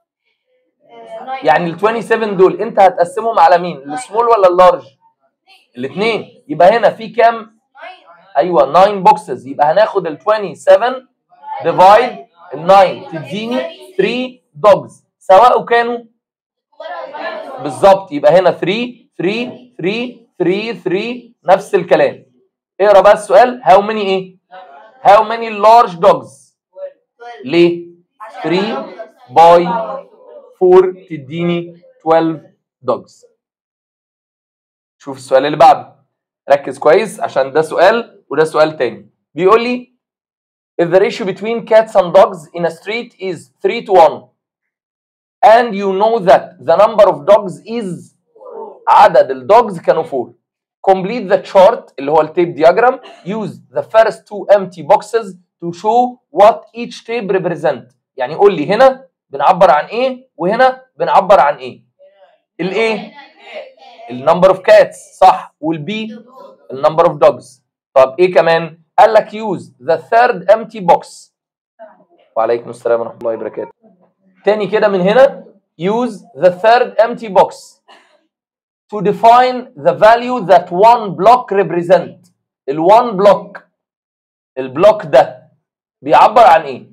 يعني ال 27 دول انت هتقسمهم على مين السمول ولا اللارج الاثنين يبقى هنا في كام ايوه 9 بوكسز يبقى هناخد ال 27 ديفايد ال 9 تديني 3 دوجز سواء كانوا بالظبط يبقى هنا 3 3 3 3 3 نفس الكلام اقرا بقى السؤال هاو ماني ايه هاو ماني لارج دوجز ليه 3 باي 4 تديني 12 دوجز شوف السؤال اللي بعده ركز كويس عشان ده سؤال وده سؤال تاني بيقول لي if the ratio between cats and dogs in a street is 3 to 1 and you know that the number of dogs is عدد الدوجز كانوا 4 complete the chart اللي هو التيب diagram use the first two empty boxes to show what each tape represent يعني قول لي هنا بنعبر عن ايه وهنا بنعبر عن ايه الايه النمبر اوف كاتس صح والبي النمبر اوف دوجز طب ايه كمان قال لك use the third empty box وعليكم السلام ورحمه الله وبركاته تاني كده من هنا use the third empty box to define the value that one block represent ال one block البلوك ده بيعبر عن ايه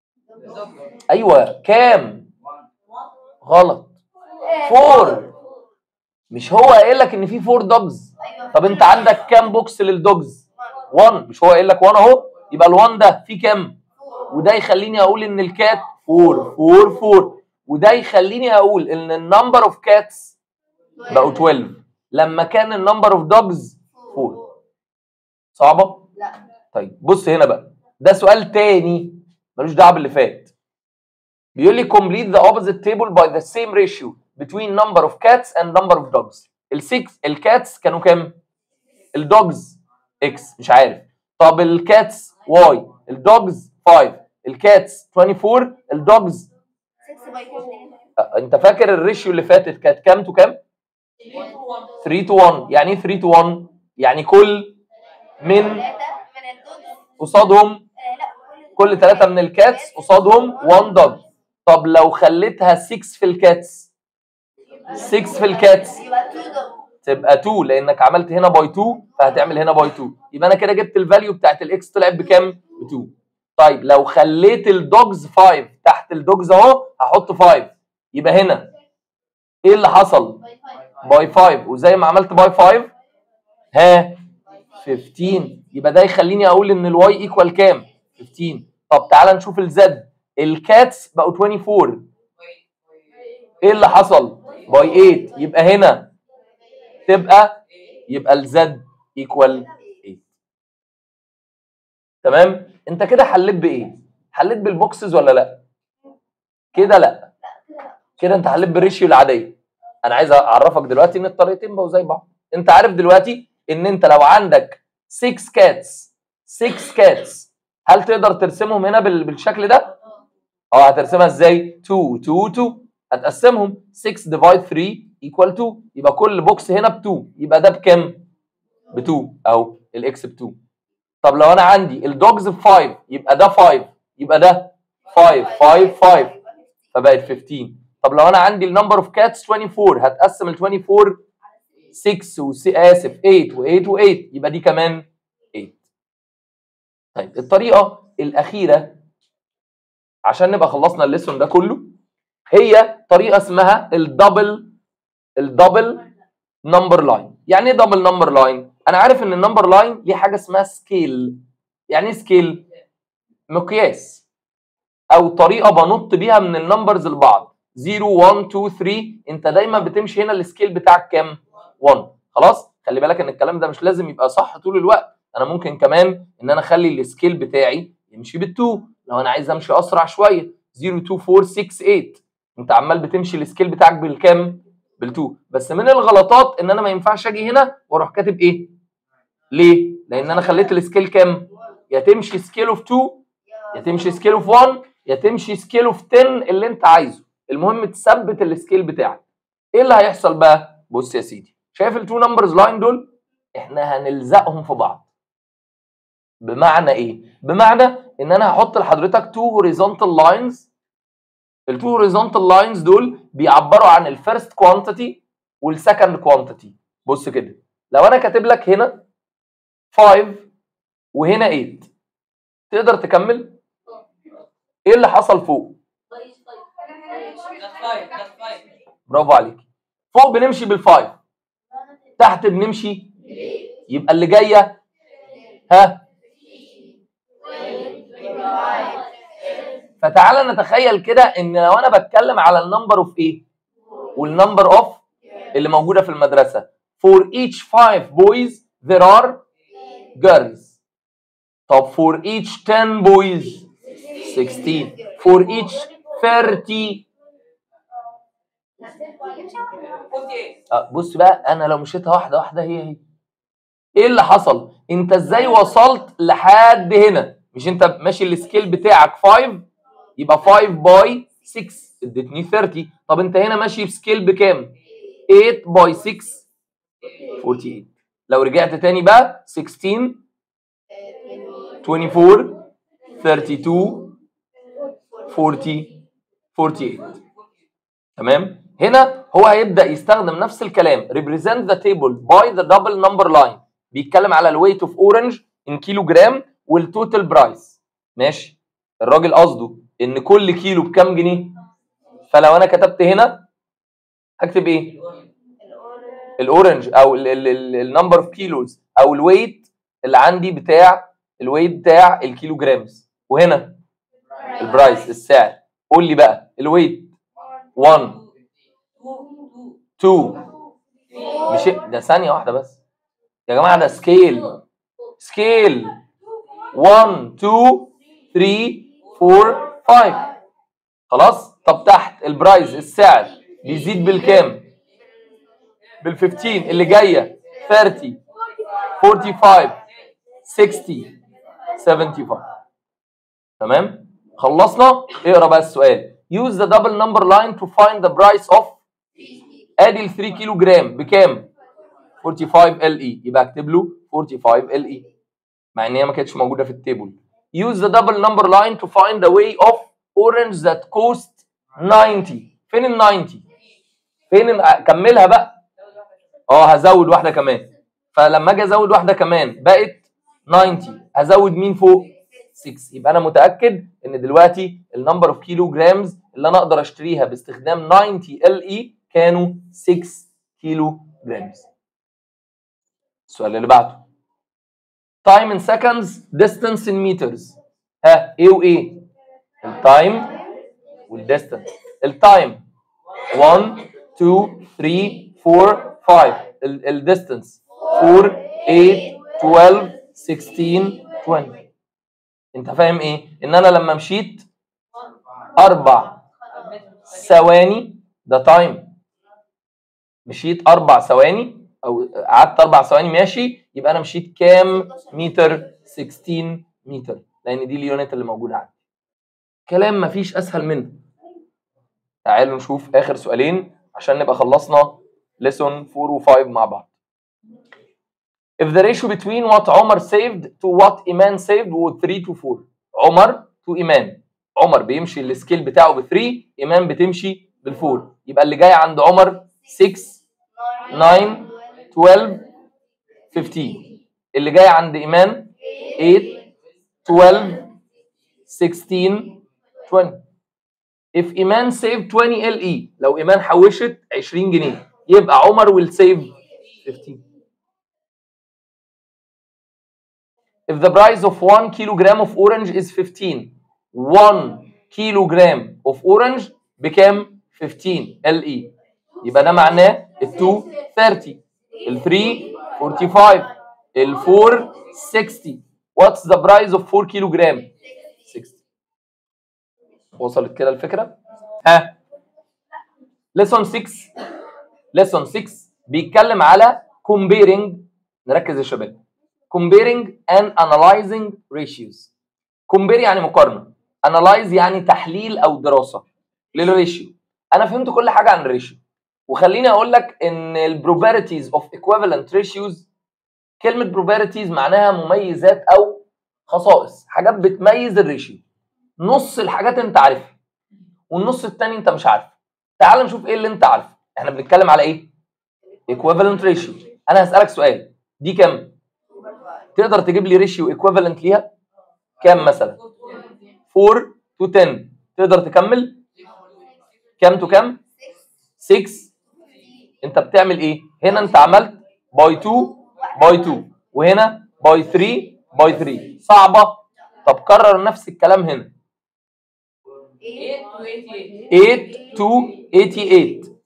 ايوه كام غلط فور مش هو قايل لك ان في فور دوجز طب انت عندك كام بوكس للدوجز 1 مش هو قايل لك 1 اهو يبقى ال1 ده فيه كام وده يخليني اقول ان الكات 4 4 4 وده يخليني اقول ان النمبر اوف كاتس بقوا 12 لما كان النمبر اوف دوجز 4 صعبه لا طيب بص هنا بقى ده سؤال تاني ملوش دعوه باللي فات بيقول لي complete the opposite table by the same ratio between number of cats and number of dogs ال 6 الكاتس كانوا كام الدوجز اكس مش عارف طب الكاتس واي الدوجز 5 الكاتس 24 الدوجز 6 باي 2 انت فاكر الريشيو اللي فاتت كانت كام تو كام 3 تو 1 يعني ايه 3 تو 1 يعني كل من 3 من الدود قصادهم آه، لا كل ثلاثة من الكاتس قصادهم 1 دوج طب لو خليتها 6 في الكاتس 6 في الكاتس يبقى 2 دود تبقى 2 لانك عملت هنا باي 2 فهتعمل هنا باي 2 يبقى انا كده جبت الفاليو بتاعت الاكس طلعت بكام؟ ب 2 طيب لو خليت الدوجز 5 تحت الدوجز اهو هحط 5 يبقى هنا ايه اللي حصل؟ باي 5 وزي ما عملت باي 5 ها 15 يبقى ده يخليني اقول ان الواي ايكوال كام 15 طب تعالى نشوف الزد الكاتس بقوا 24 ايه اللي حصل باي 8 يبقى هنا تبقى يبقى الزد ايكوال 8 تمام انت كده حليت بايه حليت بالبوكسز ولا لا كده لا كده انت حليت بالريشيو العاديه انا عايز اعرفك دلوقتي ان الطريقتين بقوا زي بعض انت عارف دلوقتي ان انت لو عندك 6 كاتس 6 كاتس هل تقدر ترسمهم هنا بال- بالشكل ده اه هترسمها ازاي 2 2 2 هتقسمهم 6 ديفايد 3 ايكوال 2 يبقى كل بوكس هنا ب 2 يبقى ده بكام ب 2 اهو الاكس ب 2 طب لو انا عندي الدوجز ب 5 يبقى ده 5 يبقى ده 5 5 5 فبقت 15 طب لو انا عندي النمبر اوف كاتس 24 هتقسم ال 24 6 و اسف 8 و8 و8 يبقى دي كمان 8 طيب الطريقه الاخيره عشان نبقى خلصنا الليسون ده كله هي طريقه اسمها الدبل الدبل نمبر لاين يعني ايه دبل نمبر لاين انا عارف ان النمبر لاين ليه حاجه اسمها سكيل يعني ايه سكيل مقياس او طريقه بنط بيها من النمبرز لبعض 0 1 2 3 انت دايما بتمشي هنا السكيل بتاعك كام 1 خلاص خلي بالك ان الكلام ده مش لازم يبقى صح طول الوقت انا ممكن كمان ان انا اخلي السكيل بتاعي يمشي بال2 لو انا عايز امشي اسرع شويه 0 2 4 6 8 انت عمال بتمشي السكيل بتاعك بالكام بال2 بس من الغلطات ان انا ما ينفعش اجي هنا واروح كاتب ايه ليه لان انا خليت السكيل كام يا تمشي سكيل اوف 2 يا تمشي سكيل اوف 1 يا تمشي سكيل اوف 10 اللي انت عايزه المهم تثبت السكيل بتاعك ايه اللي هيحصل بقى بص يا سيدي شايف التو نمبرز لاين دول احنا هنلزقهم في بعض بمعنى ايه بمعنى ان انا هحط لحضرتك تو هوريزونتال لاينز التو هوريزونتال لاينز دول بيعبروا عن الفيرست كوانتيتي والسكند كوانتيتي بص كده لو انا كاتب لك هنا 5 وهنا 8 تقدر تكمل ايه اللي حصل فوق ده فايف ده فايف برافو عليك فوق بنمشي بالفايف تحت بنمشي يبقى اللي جايه ها فتعالى نتخيل كده ان لو انا بتكلم على النمبر اوف ايه والنمبر اوف اللي موجوده في المدرسه for each five boys there are girls طب for each 10 boys 16 for each 30 اوكي آه، بص بقى انا لو مشيتها واحده واحده هي هي ايه اللي حصل انت ازاي وصلت لحد هنا مش انت ماشي السكيل بتاعك 5 يبقى 5 باي 6 ادتني 30 طب انت هنا ماشي بسكيل بكام 8 باي 6 48 لو رجعت تاني بقى 16 24 32 40 48 تمام هنا هو هيبدا يستخدم نفس الكلام represent the table by the double number line بيتكلم على الويت اوف اورنج ان كيلو جرام والتوتال برايس ماشي الراجل قصده ان كل كيلو بكام جنيه فلو انا كتبت هنا هكتب ايه الاورنج او النمبر اوف كيلوز او الويت اللي عندي بتاع الويت بتاع الكيلو جرامز وهنا البرايس السعر قول لي بقى الويت 1 2 مش ده ثانية واحدة بس يا جماعة ده سكيل سكيل 1 2 3 4 5 خلاص طب تحت البرايز السعر بيزيد بالكام بال 15 اللي جاية 30 45 60 75 تمام يخلصنا اقرا بقى السؤال use the double number line to find the price of ادي ال 3 كيلو جرام بكام 45 ال اي يبقى اكتب له 45 ال اي مع ان هي ما كانتش موجوده في التيبل use the double number line to find the way of orange that cost 90 فين ال 90 فين ال... كملها بقى اه هزود واحده كمان فلما اجي ازود واحده كمان بقت 90 هزود مين فوق 6 يبقى انا متاكد ان دلوقتي النمبر اوف كيلو جرامز اللي انا اقدر اشتريها باستخدام 90 ال اي كانوا 6 كيلو جرامز السؤال اللي بعده time in seconds distance in meters ها ايه وايه التايم والديستانس التايم 1 2 3 4 5 الديستانس 4 8 12 16 20 انت فاهم ايه ان انا لما مشيت اربع ثواني ده تايم مشيت اربع ثواني او قعدت اربع ثواني ماشي يبقى انا مشيت كام متر 16 متر لان دي اليونت اللي موجوده عندي كلام مفيش اسهل منه تعالوا نشوف اخر سؤالين عشان نبقى خلصنا lesson 4 و 5 مع بعض if the ratio between what عمر saved to what ايمان saved was 3 to 4 عمر to ايمان عمر بيمشي السكيل بتاعه ب 3 ايمان بتمشي بال 4 يبقى اللي جاي عند عمر 6 9 12 15 اللي جاي عند ايمان 8 12 16 20 if ايمان save 20 ال اي لو ايمان حوشت 20 جنيه يبقى عمر will save 15 if the price of 1 kilogram of orange is 15 1 kilogram of orange بكام 15 LE يبقى ده معناه ال 2 30 ال 3 45 ال 4 60 what's the price of 4 kilogram 60 وصلت كده الفكره ها lesson 6 lesson 6 بيتكلم على comparing نركز يا شباب comparing and analyzing ratios compare يعني مقارنه analyze يعني تحليل او دراسه للريشيو انا فهمت كل حاجه عن الريشيو وخليني اقول لك ان البروبابيلتيز اوف equivalent ratios كلمه probabilities معناها مميزات او خصائص حاجات بتميز الريشيو نص الحاجات انت عارفها والنص التاني انت مش عارفه تعال نشوف ايه اللي انت عارفه احنا بنتكلم على ايه equivalent ratio انا هسالك سؤال دي كام تقدر تجيب لي ريشيو equivalent ليها كام مثلا 4 to 10 تقدر تكمل كام تو كام 6 انت بتعمل ايه هنا انت عملت باي 2 باي 2 وهنا باي 3 باي 3 صعبه طب كرر نفس الكلام هنا 8 to 88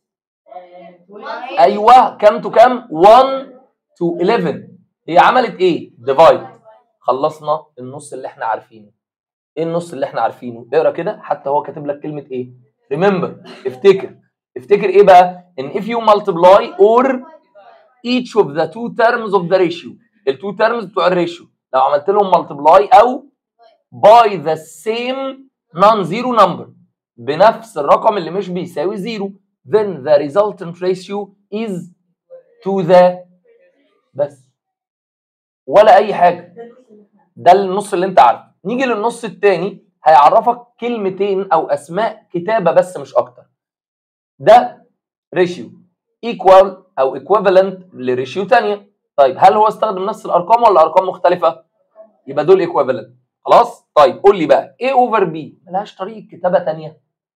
ايوه كام تو كام 1 to 11 هي عملت ايه ديفايد خلصنا النص اللي احنا عارفينه ايه النص اللي احنا عارفينه اقرا كده حتى هو كاتب لك كلمه ايه ريمبر افتكر افتكر ايه بقى ان if you multiply or each of the two terms of the ratio التو terms بتوع الريشيو لو عملت لهم multiply او by the same non-zero number بنفس الرقم اللي مش بيساوي زيرو then the resultant ratio is to the بس ولا اي حاجه ده النص اللي انت عارفه نيجي للنص الثاني هيعرفك كلمتين او اسماء كتابه بس مش اكتر ده ريشيو ايكوال او ايكويفالنت لريشيو ثانيه طيب هل هو استخدم نفس الارقام ولا ارقام مختلفه يبقى دول ايكويفالنت خلاص طيب قول لي بقى A اوفر B ملهاش طريقه كتابه ثانيه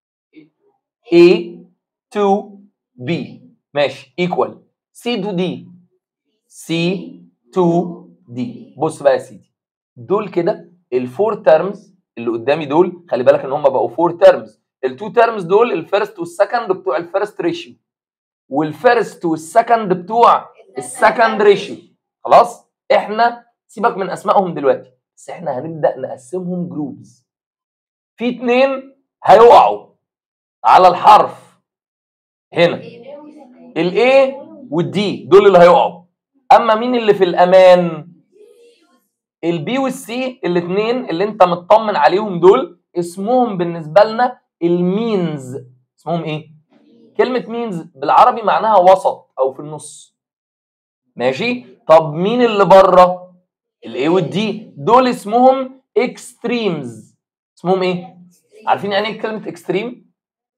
A to B ماشي ايكوال C to D C to D بص بقى يا سيدي دول كده الفور تيرمز اللي قدامي دول خلي بالك ان هم بقوا فور تيرمز التو تيرمز دول الفيرست والسكند بتوع الفيرست ريشيو والفيرست والسكند بتوع السكند ريشيو خلاص احنا سيبك من اسمائهم دلوقتي بس احنا هنبدا نقسمهم جروبز في اتنين هيقعوا على الحرف هنا الاي والدي دول اللي هيقعوا اما مين اللي في الامان البي والسي الاثنين اللي انت مطمن عليهم دول اسمهم بالنسبه لنا المينز اسمهم ايه كلمه مينز بالعربي معناها وسط او في النص ماشي طب مين اللي بره الاي والدي دول اسمهم اكستريمز اسمهم ايه عارفين يعني ايه كلمه اكستريم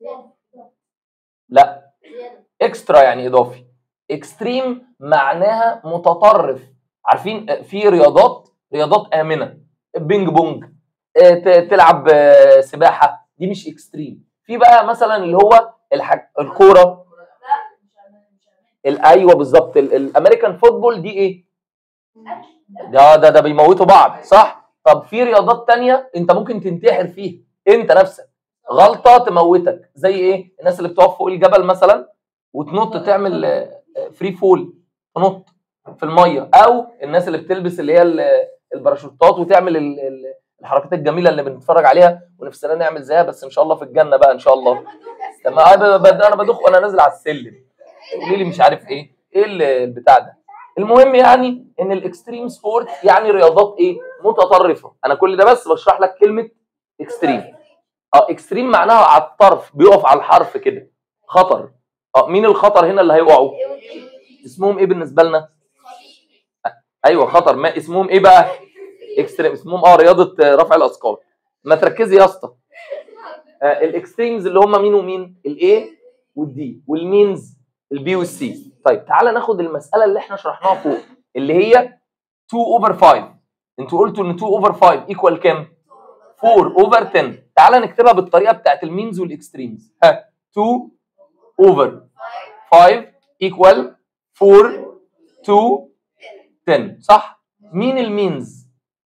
لا اكسترا يعني اضافي اكستريم معناها متطرف عارفين في رياضات رياضات امنه بينج بونج آه، ت- تلعب آه، سباحه دي مش اكستريم في بقى مثلا اللي هو الحج... الكوره ال- ايوه بالظبط ال- الامريكان فوتبول دي ايه ده ده ده بيموتوا بعض صح طب في رياضات تانية انت ممكن تنتحر فيها انت نفسك غلطه تموتك زي ايه الناس اللي بتقف فوق الجبل مثلا وتنط تعمل فري فول تنط في الميه او الناس اللي بتلبس اللي هي ال- الباراشوتات وتعمل ال- ال- الحركات الجميله اللي بنتفرج عليها ونفسنا نعمل زيها بس ان شاء الله في الجنه بقى ان شاء الله طب ما أنا ب- ب- انا بدخ وانا نازل على السلم قولي لي مش عارف ايه ايه ال- البتاع ده المهم يعني ان الاكستريم سبورت يعني رياضات ايه متطرفه انا كل ده بس بشرح لك كلمه اكستريم اه اكستريم معناها على الطرف بيقف على الحرف كده خطر اه مين الخطر هنا اللي هيقعوا اسمهم ايه بالنسبه لنا ايوه خطر ما اسمهم ايه بقى اكستريم اسمهم اه رياضه آه، رفع الاثقال ما تركزي يا اسطى آه الاكستريمز اللي هم مين ومين الاي والدي والمينز البي والسي طيب تعالى ناخد المساله اللي احنا شرحناها فوق اللي هي 2 اوفر 5 انتوا قلتوا ان 2 اوفر 5 ايكوال كام 4 اوفر 10 تعالى نكتبها بالطريقه بتاعت المينز والاكستريمز ها 2 اوفر 5 ايكوال 4 2 10 صح مين المينز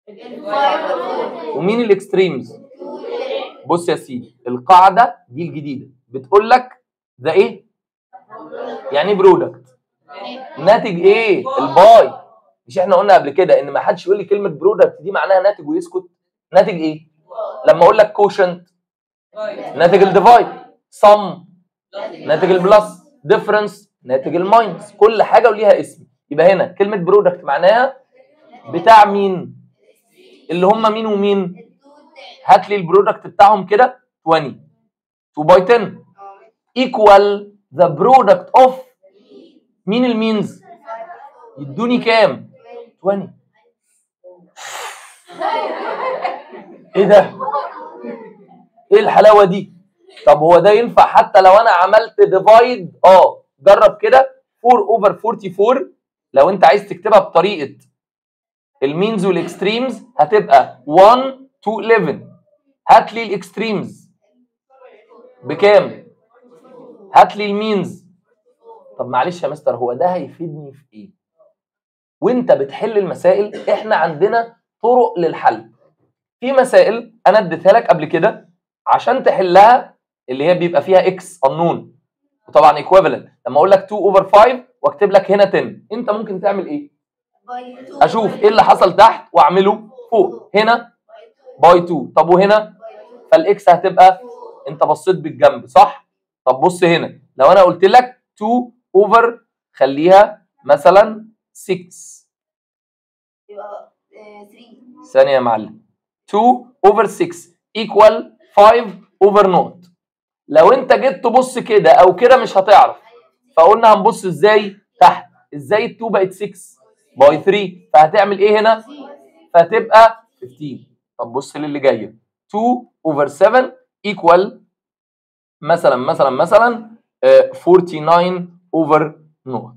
ومين الاكستريمز بص يا سيدي القاعده دي الجديده بتقول لك ده ايه يعني ايه برودكت ناتج ايه الباي مش احنا قلنا قبل كده ان ما حدش يقول لي كلمه برودكت دي معناها ناتج ويسكت ناتج ايه لما اقول لك كوشنت ناتج الديفايد سم ناتج البلس ديفرنس ناتج الماينس كل حاجه وليها اسم يبقى هنا كلمه برودكت معناها بتاع مين اللي هم مين ومين هات لي البرودكت بتاعهم كده 20 2 باي 10 ايكوال ذا برودكت اوف مين المينز يدوني كام 20 ايه ده ايه الحلاوه دي طب هو ده ينفع حتى لو انا عملت ديفايد اه جرب كده 4 اوفر 44 لو انت عايز تكتبها بطريقه المينز والاكستريمز هتبقى 1 to 11 هات لي الاكستريمز بكام هات لي المينز طب معلش يا مستر هو ده هيفيدني في ايه وانت بتحل المسائل احنا عندنا طرق للحل في مسائل انا اديتها لك قبل كده عشان تحلها اللي هي بيبقى فيها اكس unknown وطبعا ايكويفالنت لما اقول لك 2 اوفر 5 واكتب لك هنا 10 انت ممكن تعمل ايه اشوف ايه اللي حصل تحت واعمله فوق هنا باي 2 طب وهنا فالاكس هتبقى انت بصيت بالجنب صح طب بص هنا لو انا قلت لك 2 اوفر خليها مثلا 6 يبقى 3 ثانيه يا معلم 2 اوفر 6 ايكوال 5 اوفر نوت لو انت جيت تبص كده او كده مش هتعرف فقلنا هنبص ازاي تحت ازاي ال 2 بقت 6 باي 3 فهتعمل ايه هنا فهتبقى 15 طب بص للي جايه 2 اوفر 7 ايكوال مثلا مثلا مثلا آه، 49 اوفر نوت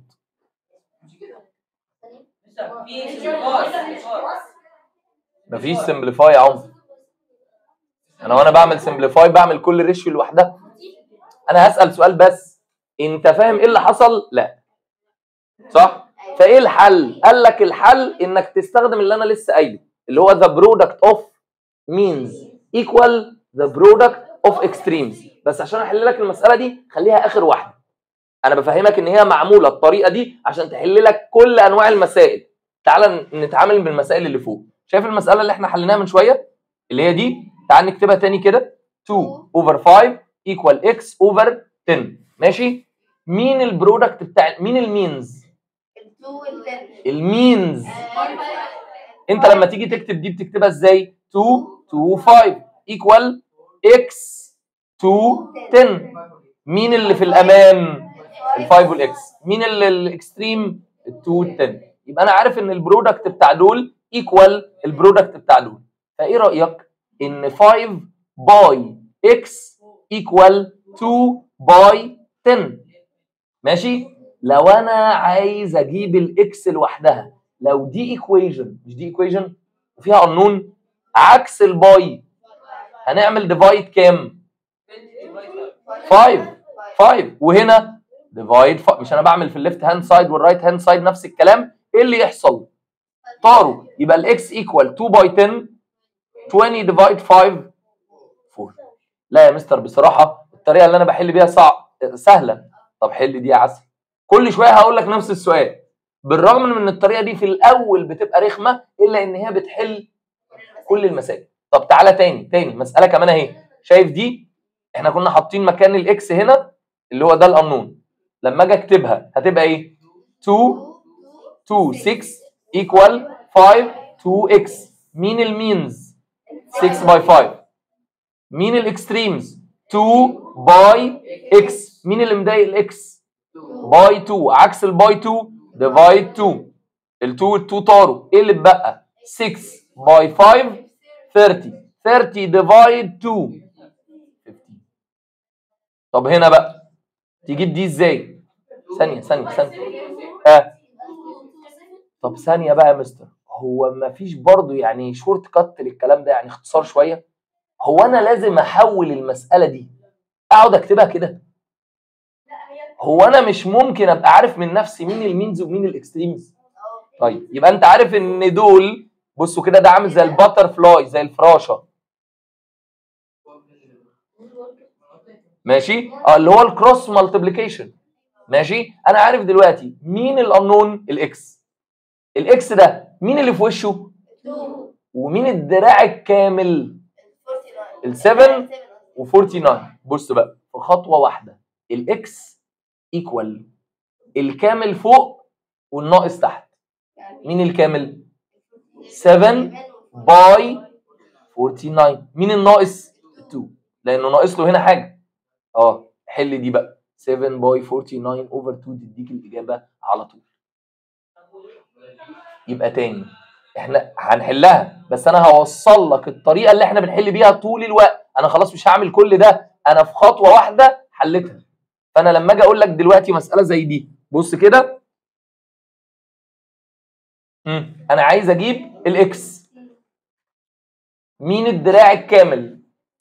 في سمبار مفيش سمبليفاي يا عمر انا وانا بعمل سمبليفاي بعمل كل ريشيو لوحدها انا هسال سؤال بس انت فاهم ايه اللي حصل لا صح فايه الحل قال لك الحل انك تستخدم اللي انا لسه قايله اللي هو the product of means equal the product of extremes بس عشان احل لك المساله دي خليها اخر واحده انا بفهمك ان هي معموله الطريقه دي عشان تحل لك كل انواع المسائل تعال نتعامل بالمسائل اللي فوق شايف المساله اللي احنا حليناها من شويه اللي هي دي تعال نكتبها تاني كده 2 اوفر 5 ايكوال اكس اوفر 10 ماشي مين البرودكت بتاع مين المينز ال2 وال10 المينز انت لما تيجي تكتب دي بتكتبها ازاي 2 2 5 ايكوال اكس 2 10 مين اللي في الامان ال5 والاكس مين اللي الاكستريم ال2 وال10 يبقى انا عارف ان البرودكت بتاع دول ايكوال البرودكت بتاع دول فايه رايك ان 5 باي اكس ايكوال 2 باي 10 ماشي لو انا عايز اجيب الاكس لوحدها لو دي ايكويجن مش دي ايكويجن وفيها قانون عكس الباي هنعمل ديفايد كام 5 5 وهنا ديفايد مش انا بعمل في الليفت هاند سايد والرايت هاند سايد نفس الكلام ايه اللي يحصل طاروا يبقى الاكس ايكوال 2 باي 10 20 ديفايد 5 4 لا يا مستر بصراحه الطريقه اللي انا بحل بيها صعب سهله طب حل دي يا عسل كل شويه هقول لك نفس السؤال بالرغم من ان الطريقه دي في الاول بتبقى رخمه الا ان هي بتحل كل المسائل طب تعالى تاني تاني مساله كمان اهي شايف دي احنا كنا حاطين مكان الاكس هنا اللي هو ده القانون لما اجي اكتبها هتبقى ايه 2 2 6 ايكوال 5 2 اكس مين المينز 6 باي 5 مين الاكستريمز 2 باي اكس مين اللي مضايق الاكس باي 2 عكس الباي 2 ديفايد 2 ال 2 وال 2 طاروا ايه اللي اتبقى 6 باي 5 30 30 ديفايد 2 15 طب هنا بقى تجيب دي ازاي ثانيه ثانيه ثانيه ها طب ثانيه بقى يا مستر هو ما فيش برضه يعني شورت كات للكلام ده يعني اختصار شويه هو انا لازم احول المساله دي اقعد اكتبها كده هو انا مش ممكن ابقى عارف من نفسي مين المينز ومين الاكستريمز طيب يبقى انت عارف ان دول بصوا كده ده عامل زي الباتر فلاي زي الفراشه ماشي اه اللي هو الكروس مالتيبليكيشن ماشي انا عارف دلوقتي مين الانون الاكس الاكس ده مين اللي في وشه 2 ومين الدراع الكامل 49 ال 7 و49 بص بقى في خطوه واحده الاكس ايكوال الكامل فوق والناقص تحت مين الكامل 7 باي 49 مين الناقص 2 لانه ناقص له هنا حاجه اه حل دي بقى 7 باي 49 اوفر 2 تديك الاجابه على طول يبقى تاني احنا هنحلها بس انا هوصل لك الطريقه اللي احنا بنحل بيها طول الوقت انا خلاص مش هعمل كل ده انا في خطوه واحده حلتها فانا لما اجي اقول لك دلوقتي مساله زي دي بص كده مم. انا عايز اجيب الاكس مين الدراع الكامل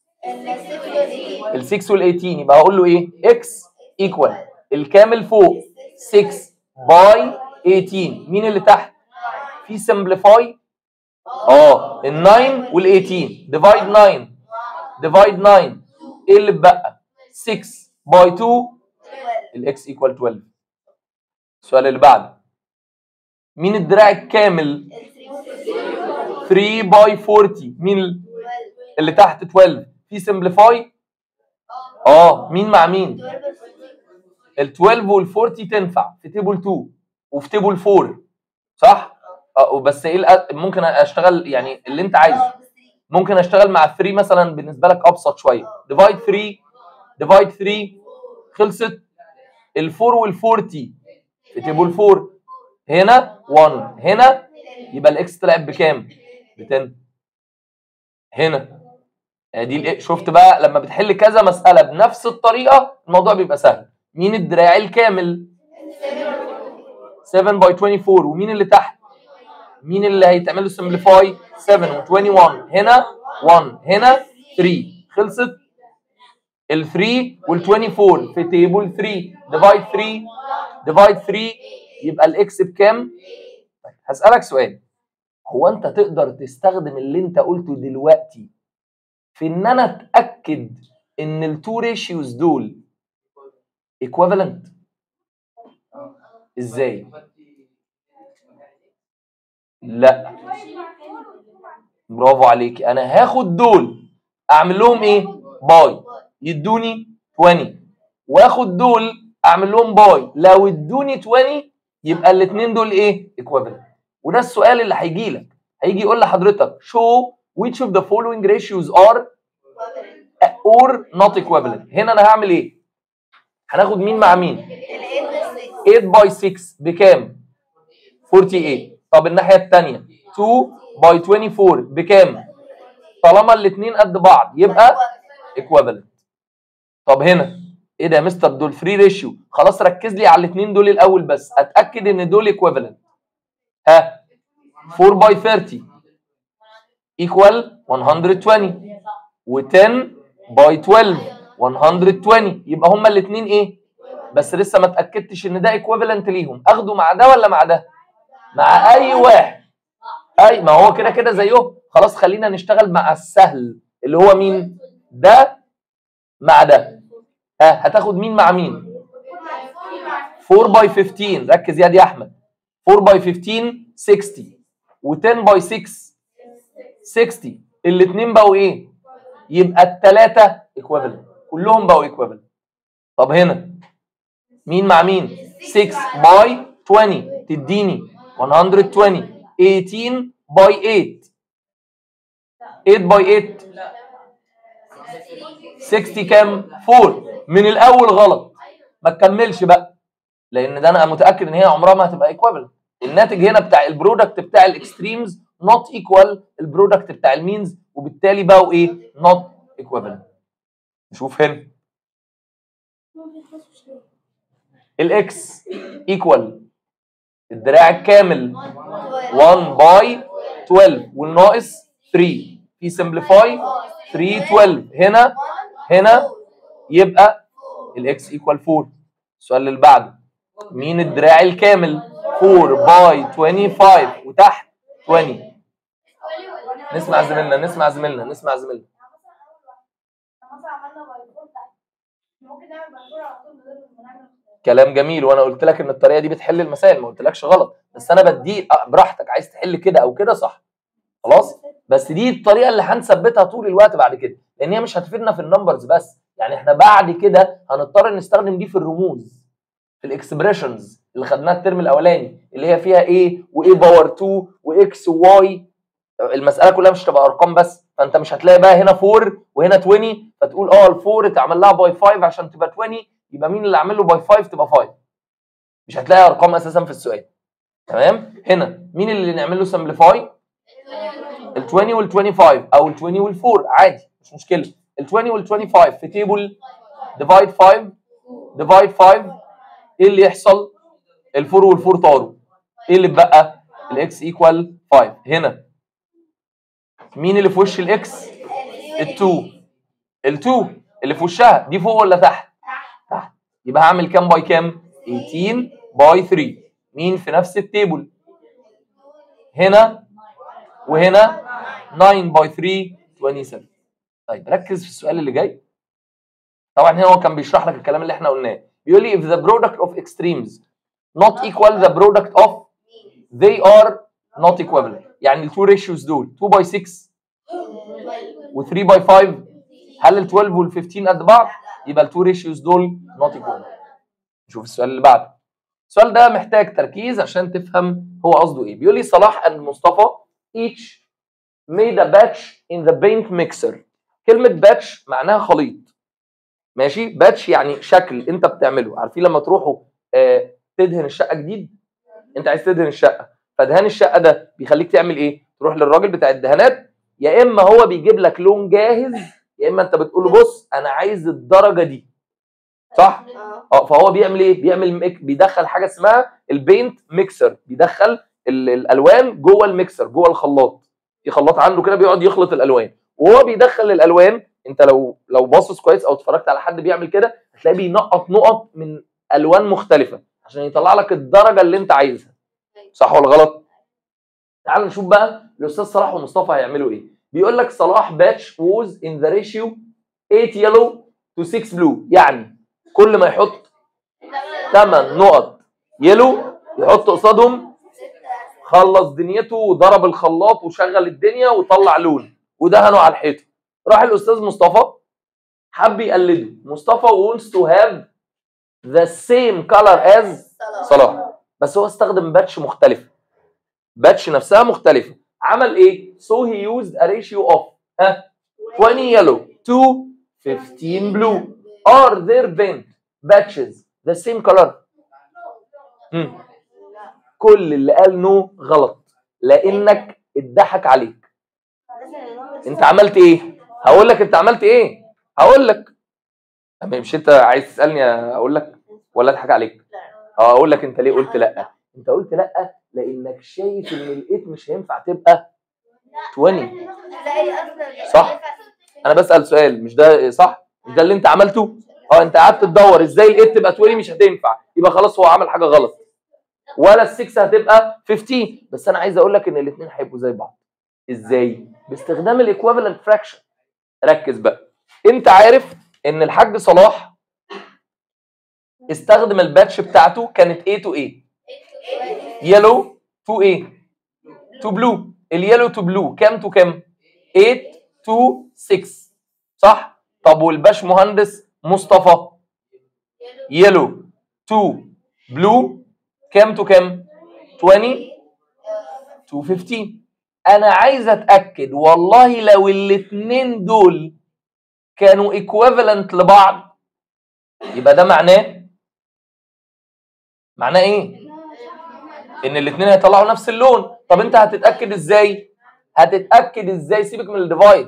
ال 6 وال 18 يبقى هقول له ايه اكس ايكوال الكامل فوق 6 باي 18 مين اللي تحت في سمبليفاي اه ال 9 وال 18 ديفايد 9 ديفايد 9 ايه اللي اتبقى 6 باي 2 الاكس ايكوال 12 السؤال اللي بعده مين الدراع الكامل 3 باي 40 مين اللي تحت 12 في سمبليفاي اه مين مع مين ال 12 وال 40 تنفع في تيبل 2 وفي تيبل 4 صح اه بس ايه الأ- ممكن اشتغل يعني اللي انت عايزه ممكن اشتغل مع 3 مثلا بالنسبه لك ابسط شويه ديفايد 3 ديفايد 3 خلصت ال 4 وال 40 في تيبل 4 هنا 1 هنا يبقى الاكس طلعت بكام؟ ب 10 هنا ادي ال- شفت بقى لما بتحل كذا مساله بنفس الطريقه الموضوع بيبقى سهل مين الدراع الكامل 7 باي 24 ومين اللي تحت مين اللي هيتعمل له سمبليفاي 7 و21 هنا 1 هنا 3 خلصت ال 3 وال 24 في تيبل 3 ديفايد 3 ديفايد 3 يبقى الاكس بكام؟ طيب هسألك سؤال هو انت تقدر تستخدم اللي انت قلته دلوقتي في ان انا اتاكد ان التو ريشيوز دول ايكوفالنت ازاي؟ لا برافو عليك انا هاخد دول اعمل لهم ايه؟ باي يدوني 20 واخد دول اعمل لهم باي لو ادوني 20 يبقى الاثنين دول ايه؟ ايكوفالنت وده السؤال اللي هيجي لك هيجي يقول لحضرتك show which of the following ratios are or not equivalent هنا انا هعمل ايه؟ هناخد مين مع مين؟ 8 باي 6 بكام؟ 48 طب الناحيه الثانيه 2 باي 24 بكام؟ طالما الاثنين قد بعض يبقى equivalent طب هنا ايه ده يا مستر دول فري ريشيو خلاص ركز لي على الاثنين دول الاول بس اتاكد ان دول equivalent ها 4 باي 30 equal 120 و10 باي 12 120 يبقى هما الاثنين ايه بس لسه ما اتاكدتش ان ده ايكويفالنت ليهم اخده مع ده ولا مع ده مع اي واحد اي ما هو كده كده زيه خلاص خلينا نشتغل مع السهل اللي هو مين ده مع ده ها هتاخد مين مع مين 4 باي 15 ركز يا دي يا احمد 4 باي 15 60 و10 باي 6 60 الاثنين بقوا ايه يبقى الثلاثه ايكويفالنت كلهم بقوا ايكويفالنت طب هنا مين مع مين 6 باي 20 تديني 120 18 باي 8 8 باي 8 60 كام 4 من الاول غلط ما تكملش بقى لان ده انا متاكد ان هي عمرها ما هتبقى ايكويفالنت الناتج هنا بتاع البرودكت بتاع الاكستريمز نوت ايكوال البرودكت بتاع المينز وبالتالي بقوا ايه نوت ايكويفالنت نشوف هنا الاكس ايكوال الدراع الكامل 1 باي 12 والناقص 3 في سمبليفاي 3 12 هنا هنا يبقى الاكس ايكوال 4 السؤال اللي بعده مين الدراع الكامل 4 باي 25 وتحت 20 نسمع زميلنا نسمع زميلنا نسمع زميلنا مثلا عملنا بايفور تحت ممكن نعمل بايفور على طول من غير ما نعمل كلام جميل وانا قلت لك ان الطريقه دي بتحل المسائل ما قلتلكش غلط بس انا بدي آه، براحتك عايز تحل كده او كده صح خلاص بس دي الطريقه اللي هنثبتها طول الوقت بعد كده لان هي مش هتفيدنا في النمبرز بس يعني احنا بعد كده هنضطر نستخدم دي في الرموز في الاكسبريشنز اللي خدناها الترم الاولاني اللي هي فيها a وايه باور 2 واكس وواي المساله كلها مش هتبقى ارقام بس فانت مش هتلاقي بقى هنا 4 وهنا 20 فتقول اه ال4 اتعمل لها باي 5 عشان تبقى 20 يبقى مين اللي عامل له باي 5 تبقى 5 مش هتلاقي ارقام اساسا في السؤال تمام هنا مين اللي نعمل له سمبليفاي ال 20 وال 25 او ال 20 وال 4 عادي مش مشكله ال 20 وال 25 في تيبل ديفايد 5 ديفايد 5 ايه اللي يحصل ال 4 وال 4 طاروا ايه اللي اتبقى الاكس ايكوال 5 هنا مين اللي في وش الاكس ال2 ال2 اللي في وشها دي فوق ولا تحت تحت يبقى هعمل كام باي كام 18 باي 3 مين في نفس التيبل هنا وهنا 9 باي 3 27 طيب ركز في السؤال اللي جاي طبعا هنا هو كان بيشرح لك الكلام اللي احنا قلناه بيقول لي if the product of extremes not equal the product of they are not equivalent يعني التو ريشيوز دول 2 باي 6 و3 باي 5 هل ال 12 وال 15 قد بعض؟ يبقى التو ريشيوز دول not equivalent نشوف السؤال اللي بعده السؤال ده محتاج تركيز عشان تفهم هو قصده ايه بيقول لي صلاح and مصطفى each made a batch in the paint mixer كلمة batch معناها خليط ماشي باتش يعني شكل انت بتعمله عارفين لما تروحوا آه تدهن الشقه جديد انت عايز تدهن الشقه فدهان الشقه ده بيخليك تعمل ايه تروح للراجل بتاع الدهانات يا اما هو بيجيب لك لون جاهز يا اما انت بتقول له بص انا عايز الدرجه دي صح اه فهو بيعمل ايه بيعمل ميك بيدخل حاجه اسمها البينت ميكسر بيدخل ال- الالوان جوه الميكسر جوه الخلاط في خلاط عنده كده بيقعد يخلط الالوان وهو بيدخل الالوان انت لو لو باصص كويس او اتفرجت على حد بيعمل كده هتلاقيه بينقط نقط من الوان مختلفه عشان يطلع لك الدرجه اللي انت عايزها صح ولا غلط تعال نشوف بقى الاستاذ صلاح ومصطفى هيعملوا ايه بيقول لك صلاح باتش ووز ان ذا ريشيو 8 يلو تو 6 بلو يعني كل ما يحط 8 نقط يلو يحط قصادهم خلص دنيته وضرب الخلاط وشغل الدنيا وطلع لون ودهنه على الحيطه راح الاستاذ مصطفى حب يقلده مصطفى wants to have the same color as صلاح بس هو استخدم باتش مختلفه باتش نفسها مختلفه عمل ايه so he used a ratio of ها 20 yellow to 15 blue are their paint batches the same color مم. كل اللي قال نو غلط لانك اتضحك عليك انت عملت ايه هقول لك انت عملت ايه هقول لك أما مش انت عايز تسالني اقول لك ولا اضحك عليك اه اقول لك انت ليه قلت لا انت قلت لا لانك شايف ان الايت مش هينفع تبقى 20 صح. انا بسال سؤال مش ده صح مش ده اللي انت عملته اه انت قعدت تدور ازاي الايت تبقى 20 مش هتنفع يبقى خلاص هو عمل حاجه غلط ولا السكس هتبقى 15 بس انا عايز اقول لك ان الاثنين هيبقوا زي بعض ازاي باستخدام الايكويفالنت فراكشن ركز بقى انت عارف ان الحاج صلاح استخدم الباتش بتاعته كانت A to A يلو تو A تو بلو اليلو تو بلو كام تو كام 8 تو 6 صح طب والباش مهندس مصطفى يلو تو بلو كام تو كام 20 تو 15 انا عايز اتاكد والله لو الاثنين دول كانوا ايكويفالنت لبعض يبقى ده معناه معناه ايه ان الاثنين هيطلعوا نفس اللون طب انت هتتاكد ازاي هتتاكد ازاي سيبك من الديفايد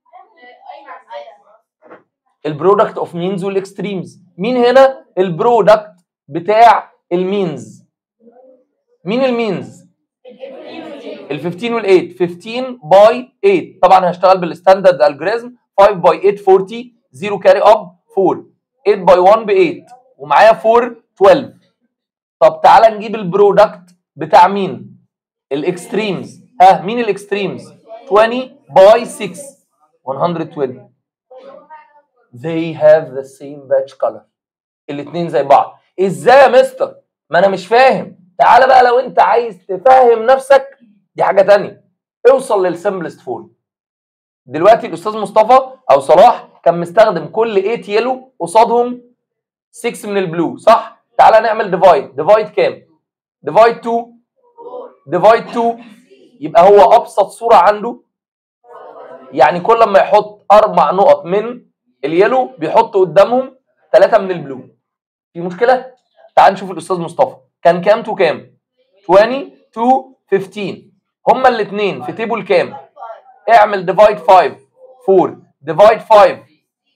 البرودكت اوف مينز والاكستريمز مين هنا البرودكت بتاع المينز مين المينز ال 15 وال 8 15 باي 8 طبعا هشتغل بالستاندرد الجوريزم 5 باي 8 40 0 كاري اب 4 8 باي 1 ب 8 ومعايا 4 12 طب تعالى نجيب البرودكت بتاع مين الاكستريمز ها مين الاكستريمز 20 by 6 120 they have the same batch color الاثنين زي بعض ازاي يا مستر ما انا مش فاهم تعالى بقى لو انت عايز تفهم نفسك دي حاجه تانية اوصل للسمبلست فورم دلوقتي الاستاذ مصطفى او صلاح كان مستخدم كل 8 يلو قصادهم 6 من البلو صح تعالى نعمل ديفايد ديفايد كام ديفايد 2 ديفايد 2 يبقى هو ابسط صوره عنده يعني كل ما يحط اربع نقط من اليلو بيحط قدامهم ثلاثه من البلو في مشكله تعال نشوف الاستاذ مصطفى كان كام تو كام 20 تو 15 هما الاثنين في تيبل كام اعمل ديفايد 5 4 ديفايد 5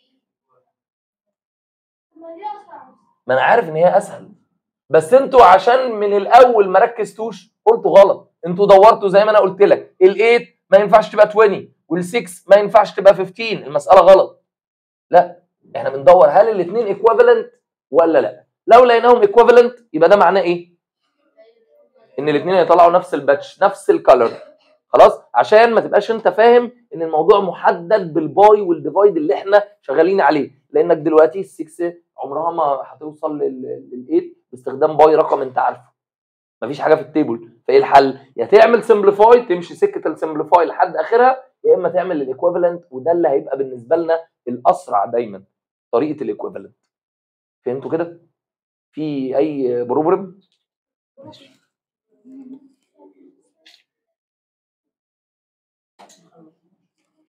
ما انا عارف ان هي اسهل بس انتوا عشان من الاول ما ركزتوش قلتوا غلط انتوا دورتوا زي ما انا قلت لك ال8 ما ينفعش تبقى 20 وال6 ما ينفعش تبقى 15 المساله غلط لا احنا بندور هل الاثنين ايكويفالنت ولا لا لو لقيناهم ايكويفالنت يبقى ده معناه ايه ان الاثنين هيطلعوا نفس الباتش نفس الكالر خلاص عشان ما تبقاش انت فاهم ان الموضوع محدد بالباي والديفايد اللي احنا شغالين عليه لانك دلوقتي ال6 عمرها ما هتوصل لل8 باستخدام باي رقم انت عارفه مفيش حاجه في التيبل فايه الحل يا تعمل سمبليفاي تمشي سكه السمبليفاي لحد اخرها يا اما تعمل الايكويفالنت وده اللي هيبقى بالنسبه لنا الاسرع دايما طريقه الايكويفالنت فهمتوا كده في اي بروبلم ماشي